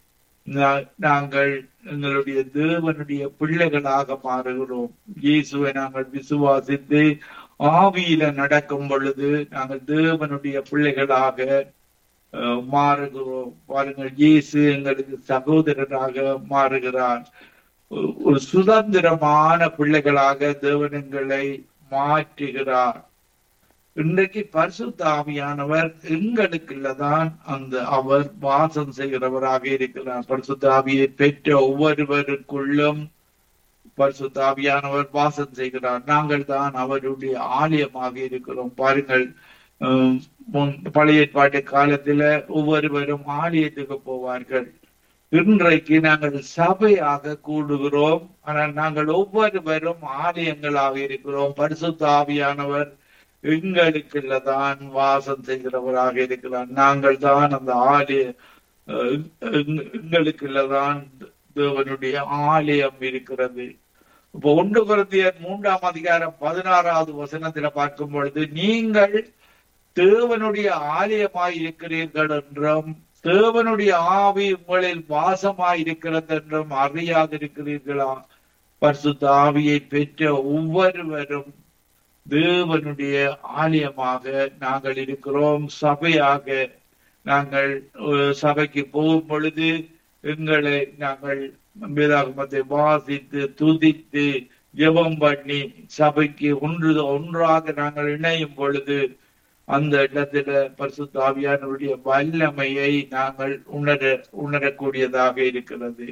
நா- நாங்கள் எங்களுடைய தேவனுடைய பிள்ளைகளாக மாறுகிறோம் இயேசுவை நாங்கள் விசுவாசித்து ஆவியில நடக்கும் பொழுது நாங்கள் தேவனுடைய பிள்ளைகளாக அஹ், மாறுகிறோம் பாருங்கள் இயேசு எங்களுக்கு சகோதரராக மாறுகிறார் ஒரு- ஒரு சுதந்திரமான பிள்ளைகளாக தேவன் எங்களை மாற்றுகிறார் இன்றைக்கு பரிசுத்த ஆவியானவர் எங்களுக்குள்ளதான் அந்த அவர் வாசம் செய்கிறவராக இருக்கிறார் பரிசுத்த ஆவியை பெற்ற ஒவ்வொருவருக்குள்ளும் பரிசுத்த ஆவியானவர் வாசம் செய்கிறார் நாங்கள் தான் அவருடைய ஆலயமாக இருக்கிறோம் பாருங்கள் ஹம், முன் பழைய ஏற்பாட்டு காலத்துல ஒவ்வொருவரும் ஆலயத்துக்கு போவார்கள் இன்றைக்கு நாங்கள் சபையாக கூடுகிறோம் ஆனால் நாங்கள் ஒவ்வொருவரும் ஆலயங்களாக இருக்கிறோம் பரிசுத்த ஆவியானவர் எங்களுக்குள்ளதான் வாசம் செய்கிறவராக இருக்கிறார் நாங்கள் தான் அந்த ஆலய அஹ், எங்க- எங்களுக்குள்ளதான் தேவனுடைய ஆலயம் இருக்கிறது இப்போ ஒன்று குருந்தியர் மூன்றாம் அதிகாரம் பதினாறாவது வசனத்துல பார்க்கும் பொழுது நீங்கள் தேவனுடைய ஆலயமாய் இருக்கிறீர்கள் என்றும் தேவனுடைய ஆவி உங்களில் வாசமாய் இருக்கிறது என்றும் அறியாதிருக்கிறீர்களா பரிசுத்த ஆவியை பெற்ற ஒவ்வொருவரும் தேவனுடைய ஆலயமாக நாங்கள் இருக்கிறோம் சபையாக நாங்கள் ஒரு சபைக்கு போகும் பொழுது எங்களை நாங்கள் வேதாகமத்தை வாசித்து துதித்து ஜெபம் பண்ணி சபைக்கு ஒன்று ஒன்றாக நாங்கள் இணையும் பொழுது அந்த இடத்துல பரிசுத்த ஆவியானவருடைய வல்லமையை நாங்கள் உணர உணரக்கூடியதாக இருக்கிறது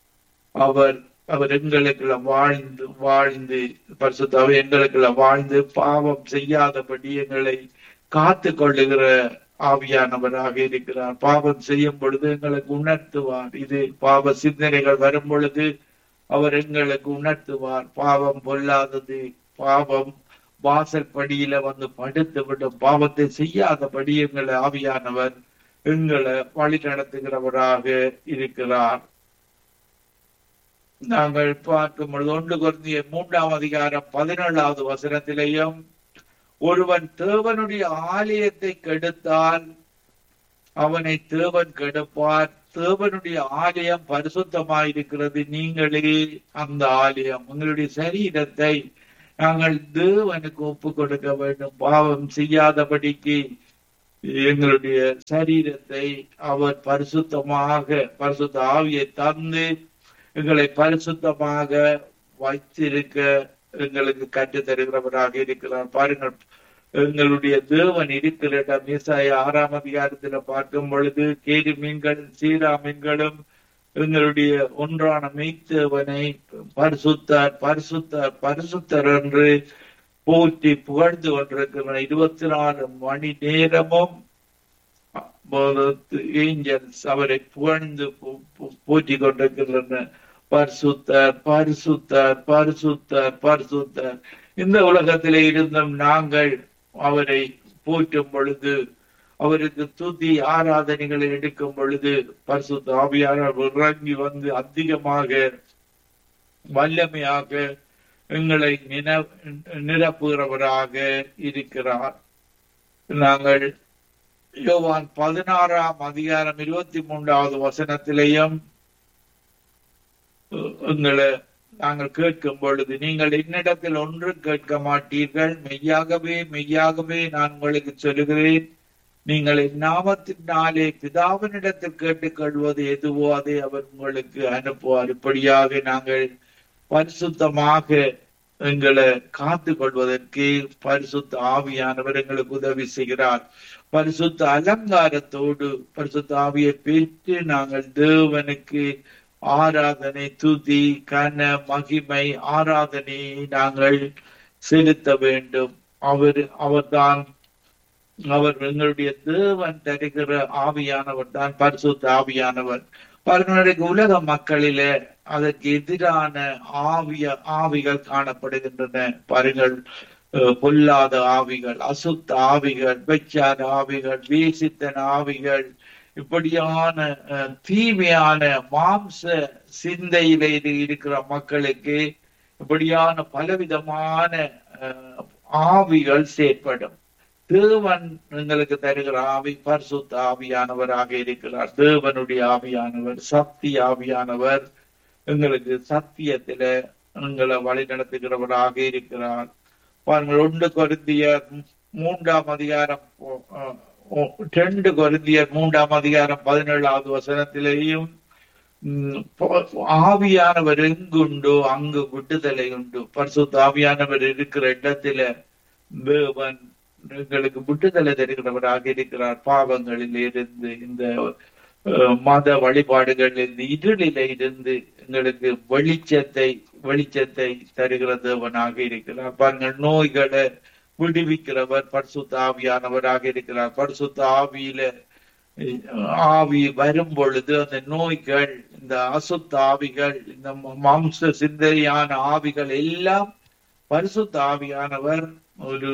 அவர் அவர் எங்களுக்குள்ள வாழ்ந்து வாழ்ந்து பரிசுத்தாவை எங்களுக்குள்ள வாழ்ந்து பாவம் செய்யாதபடி எங்களை காத்து கொள்ளுகிற ஆவியானவராக இருக்கிறார் பாவம் செய்யும் பொழுது எங்களுக்கு உணர்த்துவார் இது பாவ சிந்தனைகள் வரும் பொழுது அவர் எங்களுக்கு உணர்த்துவார் பாவம் பொல்லாதது பாவம் வாசல் படியில வந்து படுத்து விடும் பாவத்தை செய்யாதபடி எங்களை ஆவியானவர் எங்களை வழி நடத்துகிறவராக இருக்கிறார் நாங்கள் பார்க்கும் பொழுது ஒன்று குருந்திய மூன்றாம் அதிகாரம் பதினேழாவது வசனத்திலேயும் ஒருவன் தேவனுடைய ஆலயத்தை கெடுத்தால் அவனை தேவன் கெடுப்பார் தேவனுடைய ஆலயம் பரிசுத்தமாயிருக்கிறது நீங்களே அந்த ஆலயம் உங்களுடைய சரீரத்தை நாங்கள் தேவனுக்கு ஒப்பு கொடுக்க வேண்டும் பாவம் செய்யாதபடிக்கு எங்களுடைய சரீரத்தை அவர் பரிசுத்தமாக பரிசுத்த ஆவியை தந்து எங்களை பரிசுத்தமாக வைத்திருக்க எங்களுக்கு கற்றுத் தருகிறவராக இருக்கிறார் பாருங்கள் எங்களுடைய தேவன் இருக்கிற இடம் மீசாய ஆறாம் அதிகாரத்துல பார்க்கும் பொழுது கேரி மீன்களும் சீரா மீன்களும் எங்களுடைய ஒன்றான மெய்த்தேவனை பரிசுத்தார் பரிசுத்தார் பரிசுத்தர் என்று போற்றி புகழ்ந்து கொண்டிருக்கிற இருபத்தி நாலு மணி நேரமும் ஏஞ்சல்ஸ் அவரை புகழ்ந்து போற்றி கொண்டிருக்கின்றன பரிசுத்தர் பரிசுத்தர் பரிசுத்தர் பரிசுத்தர் இந்த உலகத்திலே இருந்தும் நாங்கள் அவரை போற்றும் பொழுது அவருக்கு துதி ஆராதனைகளை எடுக்கும் பொழுது பரிசுத்த ஆவியாளர் இறங்கி வந்து அதிகமாக வல்லமையாக எங்களை நின நிரப்புகிறவராக இருக்கிறார் நாங்கள் யோவான் பதினாறாம் அதிகாரம் இருபத்தி மூன்றாவது வசனத்திலேயும் எங்களை நாங்கள் கேட்கும் பொழுது நீங்கள் என்னிடத்தில் ஒன்று கேட்க மாட்டீர்கள் மெய்யாகவே மெய்யாகவே நான் உங்களுக்கு சொல்லுகிறேன் நீங்கள் நாமத்தினாலே பிதாவினிடத்தில் கேட்டுக்கொள்வது எதுவோ அதை அவர் உங்களுக்கு அனுப்புவார் இப்படியாக நாங்கள் பரிசுத்தமாக எங்களை காத்து கொள்வதற்கு பரிசுத்த ஆவியானவர் எங்களுக்கு உதவி செய்கிறார் பரிசுத்த அலங்காரத்தோடு பரிசுத்த ஆவியை பெற்று நாங்கள் தேவனுக்கு ஆராதனை துதி கன மகிமை ஆராதனையை நாங்கள் செலுத்த வேண்டும் அவர் அவர்தான் அவர் எங்களுடைய தேவன் தருகிற ஆவியானவர் தான் பரிசுத்த ஆவியானவர் பாருங்கள் உலக மக்களில அதற்கு எதிரான ஆவிய ஆவிகள் காணப்படுகின்றன பாருங்கள் பொல்லாத ஆவிகள் அசுத்த ஆவிகள் வெச்சார ஆவிகள் வீசித்தன ஆவிகள் இப்படியான தீமையான மாம்ச சிந்தையில இருக்கிற மக்களுக்கு இப்படியான பலவிதமான ஆவிகள் செயற்படும் தேவன் எங்களுக்கு தருகிற ஆவி பரிசுத்த ஆவியானவராக இருக்கிறார் தேவனுடைய ஆவியானவர் சக்தி ஆவியானவர் எங்களுக்கு சத்தியத்தில எங்களை வழி நடத்துகிறவராக இருக்கிறார் பாருங்கள் ஒன்று கொருந்தியர் மூன்றாம் அதிகாரம் ரெண்டு கொருந்தியர் மூன்றாம் அதிகாரம் பதினேழாவது வசனத்திலேயும் ஆவியானவர் எங்குண்டோ அங்கு விடுதலை உண்டு பரிசுத்த ஆவியானவர் இருக்கிற இடத்துல தேவன் எங்களுக்கு விடுதலை தருகிறவராக இருக்கிறார் பாவங்களில் இருந்து இந்த மத வழிபாடுகளில் இருளில இருந்து எங்களுக்கு வெளிச்சத்தை வெளிச்சத்தை தருகிற தேவனாக இருக்கிறார் பாருங்கள் நோய்களை விடுவிக்கிறவர் பரிசுத்த ஆவியானவராக இருக்கிறார் பரிசுத்த ஆவியில ஆவி வரும் பொழுது அந்த நோய்கள் இந்த அசுத்த ஆவிகள் இந்த மாம்ச சிந்தையான ஆவிகள் எல்லாம் பரிசுத்த ஆவியானவர் ஒரு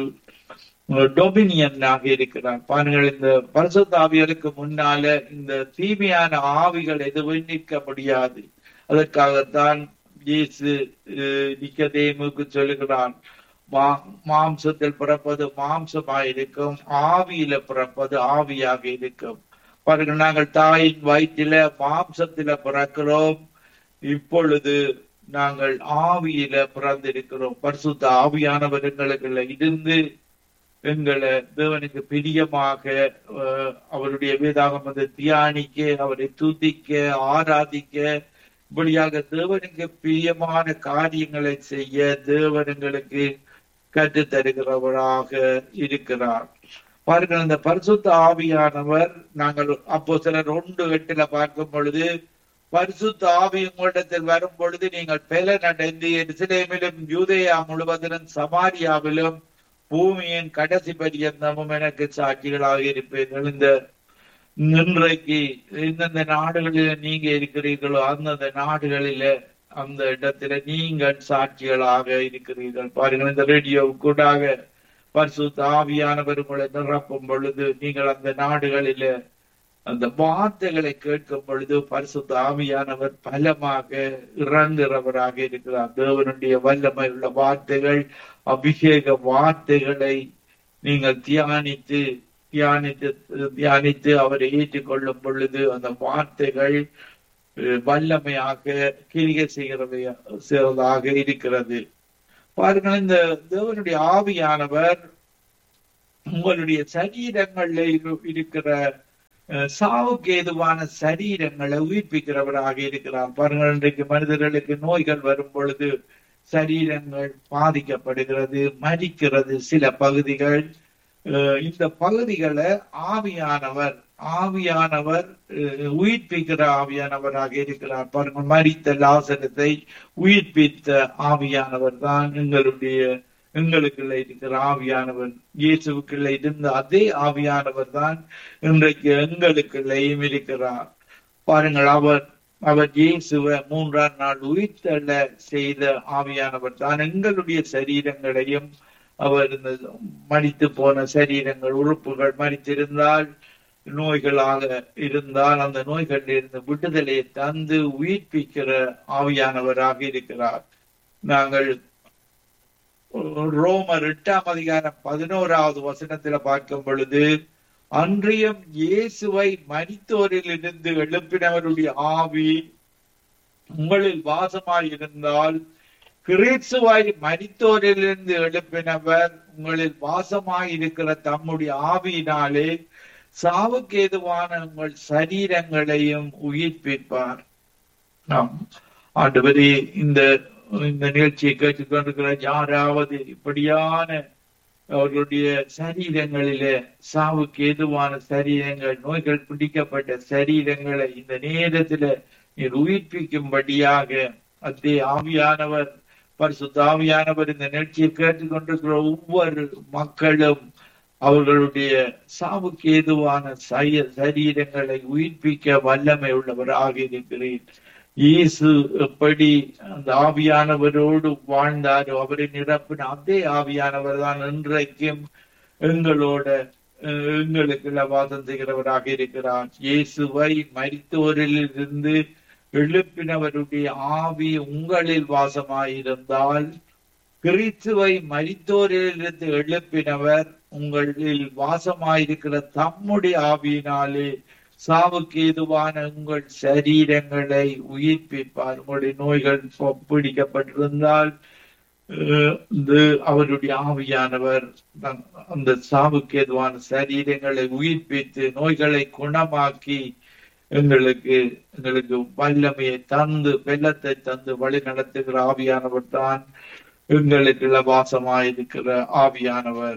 டொமினியனாக இருக்கிறார் பாருங்கள் இந்த பரிசுத்த ஆவியருக்கு முன்னால இந்த தீமையான ஆவிகள் எதுவும் நிற்க முடியாது அதற்காகத்தான் இயேசு நிக்கதேமுக்கு சொல்லுகிறான் மாம்சத்தில் பிறப்பது மாம்சமாயிருக்கும் ஆவியில பிறப்பது ஆவியாக இருக்கும் பாருங்கள் நாங்கள் தாயின் வயிற்றில மாம்சத்தில பிறக்கிறோம் இப்பொழுது நாங்கள் ஆவியில பிறந்திருக்கிறோம் பரிசுத்த ஆவியானவர் எங்களுக்குள்ள இருந்து எங்களை தேவனுக்கு பிரியமாக அவருடைய வேதாகமத்தை தியானிக்க அவரை துதிக்க ஆராதிக்க இப்படியாக தேவனுக்கு பிரியமான காரியங்களை செய்ய தேவன் எங்களுக்கு கற்று தருகிறவராக இருக்கிறார் பாருங்கள் அந்த பரிசுத்த ஆவியானவர் நாங்கள் அப்போ சிலர் ஒன்று எட்டுல பார்க்கும் பொழுது பரிசுத்த ஆவி உங்களிடத்தில் வரும் பொழுது நீங்கள் பலன் அடைந்து எருசலேமிலும் யூதேயா முழுவதிலும் சமாரியாவிலும் பூமியின் கடைசி பரியந்தமும் எனக்கு சாட்சிகளாக இருப்பீர்கள் இந்த இன்றைக்கு எந்தெந்த நாடுகளில நீங்க இருக்கிறீர்களோ அந்தந்த நாடுகளில அந்த இடத்துல நீங்கள் சாட்சிகளாக இருக்கிறீர்கள் பாருங்கள் இந்த ரேடியோ கூடாக பரிசுத்த ஆவியானவர் உங்களை நிரப்பும் பொழுது நீங்கள் அந்த நாடுகளில அந்த வார்த்தைகளை கேட்கும் பொழுது பரிசுத்த ஆவியானவர் பலமாக இறங்குறவராக இருக்கிறார் தேவனுடைய வல்லமை உள்ள வார்த்தைகள் அபிஷேக வார்த்தைகளை நீங்கள் தியானித்து தியானித்து தியானித்து அவரை ஏற்றுக்கொள்ளும் பொழுது அந்த வார்த்தைகள் அஹ், வல்லமையாக கிரிகை செய்கிறவை செய்வதாக இருக்கிறது பாருங்கள் இந்த தேவனுடைய ஆவியானவர் உங்களுடைய சரீரங்கள்ல இரு- இருக்கிற அஹ், சாவுக்கு ஏதுவான சரீரங்களை உயிர்ப்பிக்கிறவராக இருக்கிறார் பாருங்கள் இன்றைக்கு மனிதர்களுக்கு நோய்கள் வரும் பொழுது சரீரங்கள் பாதிக்கப்படுகிறது மரிக்கிறது சில பகுதிகள் அஹ், இந்த பகுதிகளை ஆவியானவர் ஆவியானவர் அஹ், உயிர்ப்பிக்கிற ஆவியானவராக இருக்கிறார் பாருங்கள் மரித்த லாசகத்தை உயிர்ப்பித்த ஆவியானவர் தான் எங்களுடைய எங்களுக்குள்ள இருக்கிற ஆவியானவர் இயேசுக்குள்ள இருந்த அதே ஆவியானவர் தான் இன்றைக்கு எங்களுக்குள்ளேயும் இருக்கிறார் பாருங்கள் அவர் அவர் இயேசுவை மூன்றாம் நாள் உயிர்த்தெழ செய்த ஆவியானவர் தான் எங்களுடைய சரீரங்களையும் அவர் இந்த மடித்து போன சரீரங்கள் உறுப்புகள் மடித்திருந்தால் நோய்களாக இருந்தால் அந்த நோய்களில் இருந்து விடுதலையை தந்து உயிர்ப்பிக்கிற ஆவியானவராக இருக்கிறார் நாங்கள் ரோமர் எட்டாம் அதிகாரம் பதினோராவது வசனத்துல பார்க்கும் பொழுது அன்றியும் இயேசுவை மரித்தோரில் இருந்து எழுப்பினவருடைய ஆவி உங்களில் வாசமாய் இருந்தால் கிறிஸ்துவை மரித்தோரிலிருந்து எழுப்பினவர் உங்களில் வாசமாய் இருக்கிற தம்முடைய ஆவியினாலே சாவுக்கு ஏதுவான உங்கள் சரீரங்களையும் உயிர்ப்பிப்பார் ஆம். ஆண்டவரே இந்த இந்த நிகழ்ச்சியை கேட்டுக்கொண்டிருக்கிற யாராவது இப்படியான அவர்களுடைய சரீரங்களிலே சாவுக்கு ஏதுவான சரீரங்கள் நோய்கள் பிடிக்கப்பட்ட சரீரங்களை இந்த நேரத்துல நீர் உயிர்ப்பிக்கும்படியாக அதே ஆவியானவர் பரிசுத்த ஆவியானவர் இந்த நிகழ்ச்சியை கேட்டுக்கொண்டிருக்கிற ஒவ்வொரு மக்களும் அவர்களுடைய சாவுக்கு ஏதுவான சய சரீரங்களை உயிர்ப்பிக்க வல்லமை உள்ளவராக இருக்கிறேன் இயேசு எப்படி அந்த ஆவியானவரோடு வாழ்ந்தாரோ அவரை நிரப்பின அதே ஆவியானவர் தான் இன்றைக்கும் எங்களோட அஹ், எங்களுக்கு வாதம் செய்கிறவராக இருக்கிறார் இயேசுவை மரித்தோரிலிருந்து எழுப்பினவருடைய ஆவி உங்களில் வாசமாயிருந்தால் கிறிஸ்துவை மரித்தோரிலிருந்து எழுப்பினவர் உங்களில் வாசமாயிருக்கிற தம்முடைய ஆவியினாலே சாவுக்கு ஏதுவான உங்கள் சரீரங்களை உயிர்ப்பிப்பார் உங்களுடைய நோய்கள் ப- பிடிக்கப்பட்டிருந்தால் அஹ், இந்த அவருடைய ஆவியானவர் தன்- அந்த சாவுக்கு ஏதுவான சரீரங்களை உயிர்ப்பித்து நோய்களை குணமாக்கி எங்களுக்கு எங்களுக்கு வல்லமையை தந்து வெள்ளத்தை தந்து வழி நடத்துகிற ஆவியானவர் தான் எங்களுக்கு வாசமாயிருக்கிற ஆவியானவர்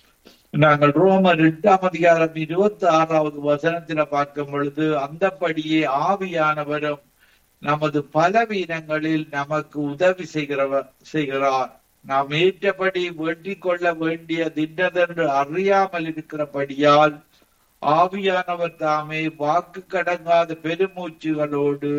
நாங்கள் ரோமர் எட்டாம் அதிகாரம் இருபத்தி ஆறாவது வசனத்தில பார்க்கும் பொழுது அந்தப்படியே ஆவியானவரும் நமது பலவீனங்களில் நமக்கு உதவி செய்கிறவர் செய்கிறார் நாம் ஏற்றபடி வேண்டிக் கொள்ள வேண்டிய தின்னதென்று அறியாமல் இருக்கிறபடியால் ஆவியானவர் தாமே வாக்கு கடங்காத பெருமூச்சுகளோடு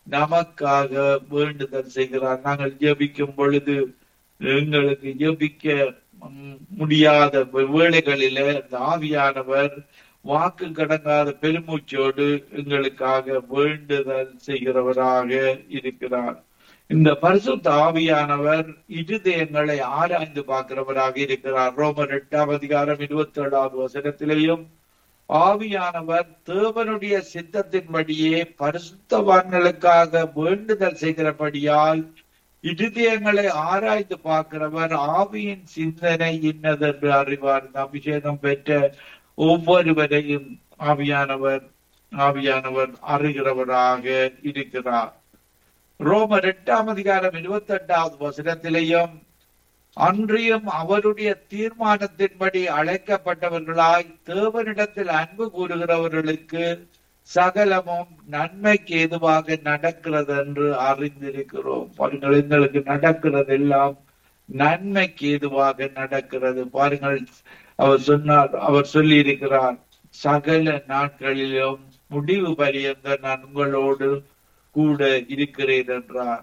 நமக்காக வேண்டுதல் செய்கிறார் நாங்கள் ஜெபிக்கும் பொழுது எங்களுக்கு ஜெபிக்க ம், முடியாத வேளைகளில இந்த ஆவியானவர் வாக்கு கடங்காத பெருமூச்சோடு எங்களுக்காக வேண்டுதல் செய்கிறவராக இருக்கிறார் இந்த பரிசுத்த ஆவியானவர் இருதயங்களை ஆராய்ந்து பார்க்கிறவராக இருக்கிறார் ரோமர் எட்டாம் அதிகாரம் இருபத்தி ஏழாவது வசனத்திலேயும் ஆவியானவர் தேவனுடைய சித்தத்தின்படியே பரிசுத்தவான்களுக்காக வேண்டுதல் செய்கிறபடியால் இருதயங்களை ஆராய்ந்து பார்க்கிறவர் ஆவியின் சிந்தனை இன்னதென்று அறிவார் இந்த அபிஷேகம் பெற்ற ஒவ்வொருவரையும் ஆவியானவர் ஆவியானவர் அறிகிறவராக இருக்கிறார் ரோமர் எட்டாம் அதிகாரம் இருபத்தி எட்டாவது வசனத்திலேயும் அன்றியும் அவருடைய தீர்மானத்தின்படி அழைக்கப்பட்டவர்களாய் தேவனிடத்தில் அன்பு கூறுகிறவர்களுக்கு சகலமும் நன்மைக்கு ஏதுவாக நடக்கிறது என்று அறிந்திருக்கிறோம் பாருங்கள் எங்களுக்கு நடக்கிறது எல்லாம் நன்மைக்கு ஏதுவாக நடக்கிறது பாருங்கள் அவர் சொன்னார் அவர் சொல்லி இருக்கிறார் சகல நாட்களிலும் முடிவு பரியந்த நான் உங்களோடு கூட இருக்கிறேன் என்றார்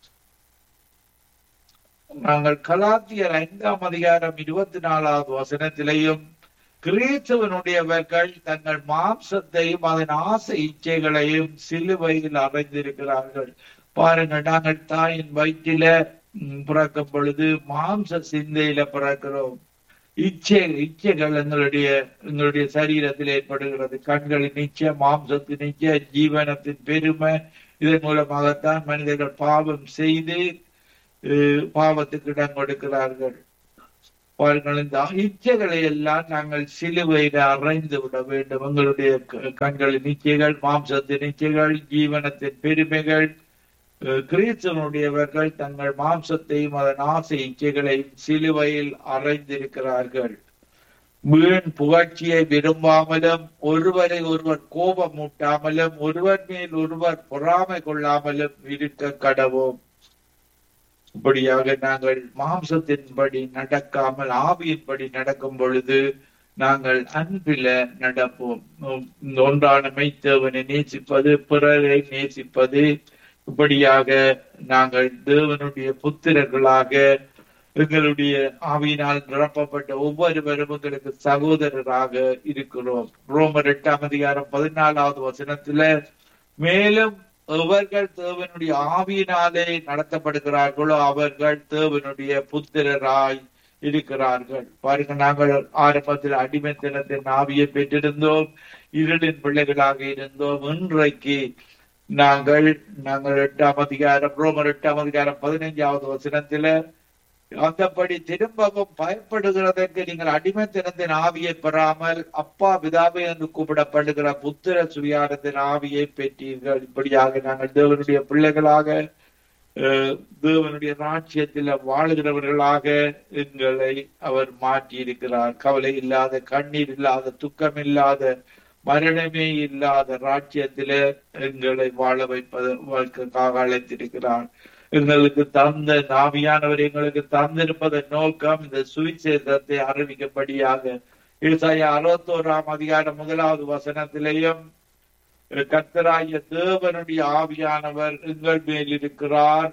நாங்கள் கலாத்தியர் ஐந்தாம் அதிகாரம் இருபத்தி நாலாவது வசனத்திலேயும் கிறிஸ்தவனுடையவர்கள் தங்கள் மாம்சத்தையும் அதன் ஆசை இச்சைகளையும் சிலுவையில் அடைந்திருக்கிறார்கள் பாருங்கள் நாங்கள் தாயின் வயிற்றில ம், பிறக்கும் பொழுது மாம்ச சிந்தையில பிறக்கிறோம் இச்சை இச்சைகள் எங்களுடைய எங்களுடைய சரீரத்தில் ஏற்படுகிறது கண்களின் இச்சை மாம்சத்தின் இச்சை ஜீவனத்தின் பெருமை இதன் மூலமாகத்தான் மனிதர்கள் பாவம் செய்து அஹ், பாவத்துக்கு இடம் கொடுக்கிறார்கள் பாருங்கள் இந்த இச்சைகளை எல்லாம் நாங்கள் சிலுவையில அறைந்து விட வேண்டும் எங்களுடைய க- கண்களின் இச்சைகள் மாம்சத்தின் இச்சைகள் ஜீவனத்தின் பெருமைகள் அஹ், கிறிஸ்தவனுடையவர்கள் தங்கள் மாம்சத்தையும் அதன் ஆசை இச்சைகளையும் சிலுவையில் அறைந்திருக்கிறார்கள் வீண் புகழ்ச்சியை விரும்பாமலும் ஒருவரை ஒருவர் கோபமூட்டாமலும் ஒருவர் மேல் ஒருவர் பொறாமை கொள்ளாமலும் இருக்க கடவோம் இப்படியாக நாங்கள் மாம்சத்தின்படி நடக்காமல் ஆவியின்படி நடக்கும் பொழுது நாங்கள் அன்பில நடப்போம் உம், ஒன்றான மெய்த்தேவனை நேசிப்பது பிறரை நேசிப்பது இப்படியாக நாங்கள் தேவனுடைய புத்திரர்களாக எங்களுடைய ஆவியினால் நிரப்பப்பட்ட ஒவ்வொருவரும் எங்களுக்கு சகோதரராக இருக்கிறோம் ரோமர் எட்டாம் அதிகாரம் பதினாலாவது வசனத்துல மேலும் எவர்கள் தேவனுடைய ஆவியினாலே நடத்தப்படுகிறார்களோ அவர்கள் தேவனுடைய புத்திரராய் இருக்கிறார்கள் பாருங்க நாங்கள் ஆரம்பத்தில் அடிமைத்தனத்தின் ஆவியை பெற்றிருந்தோம் இருளின் பிள்ளைகளாக இருந்தோம் இன்றைக்கு நாங்கள் நாங்கள் எட்டாம் அதிகாரம் ரோமர் எட்டாம் அதிகாரம் பதினைஞ்சாவது வசனத்தில அந்தபடி திரும்பவும் பயப்படுகிறதற்கு நீங்கள் அடிமைத்தனத்தின் ஆவியை பெறாமல் அப்பா பிதாவே என்று கூப்பிடப்படுகிற புத்திர சுயாரத்தின் ஆவியை பெற்றீர்கள் இப்படியாக நாங்கள் தேவனுடைய பிள்ளைகளாக அஹ், தேவனுடைய ராட்சியத்தில் வாழுகிறவர்களாக எங்களை அவர் மாற்றி இருக்கிறார் கவலை இல்லாத கண்ணீர் இல்லாத துக்கம் இல்லாத மரணமே இல்லாத ராட்சியத்திலே எங்களை வாழ வைப்பது வாழ்க்கைக்காக அழைத்திருக்கிறார் எங்களுக்கு தந்த நாவியானவர் எங்களுக்கு தந்திருப்பதன் நோக்கம் இந்த சுவிசேஷத்தை அறிவிக்கப்படியாக ஏசாயா அறுபத்தோராம் அதிகாரம் முதலாவது வசனத்திலேயும் கர்த்தராகிய தேவனுடைய ஆவியானவர் எங்கள் மேல் இருக்கிறார்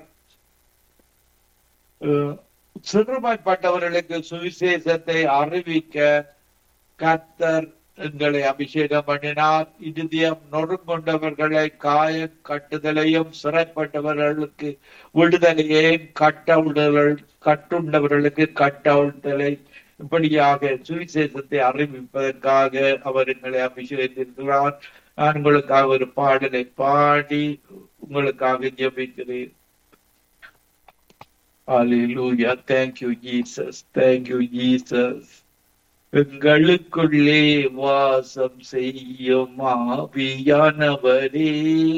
அஹ், சிறுமைப்பட்டவர்களுக்கு சுவிசேஷத்தை அறிவிக்க கர்த்தர் எங்களை அபிஷேகம் பண்ணினார் இருதயம் நொறுங்கொண்டவர்களை காய கட்டுதலையும் சிறைப்பட்டவர்களுக்கு விடுதலையையும் கட்டவுடல் கட்டுண்டவர்களுக்கு கட்டவுடலை இப்படியாக சுவிசேஷத்தை அறிவிப்பதற்காக அவர் எங்களை அபிஷேகித்திருக்கிறார் நான் உங்களுக்காக ஒரு பாடலை பாடி உங்களுக்காக ஜெபிக்கிறேன் Hallelujah. Thank you, Jesus. Thank you, Jesus. எங்களுக்குள்ளே வாசம் செய்யும் ஆவியானவரே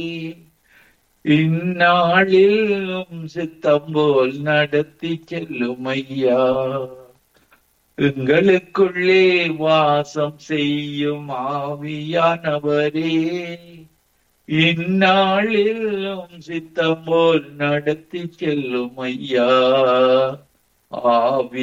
இந்நாளிலும் சித்தம் போல் நடத்தி செல்லும் ஐயா எங்களுக்குள்ளே வாசம் செய்யும் ஆவியானவரே இந்நாளிலும் சித்தம் போல் நடத்தி செல்லும் ஐயா ஆவி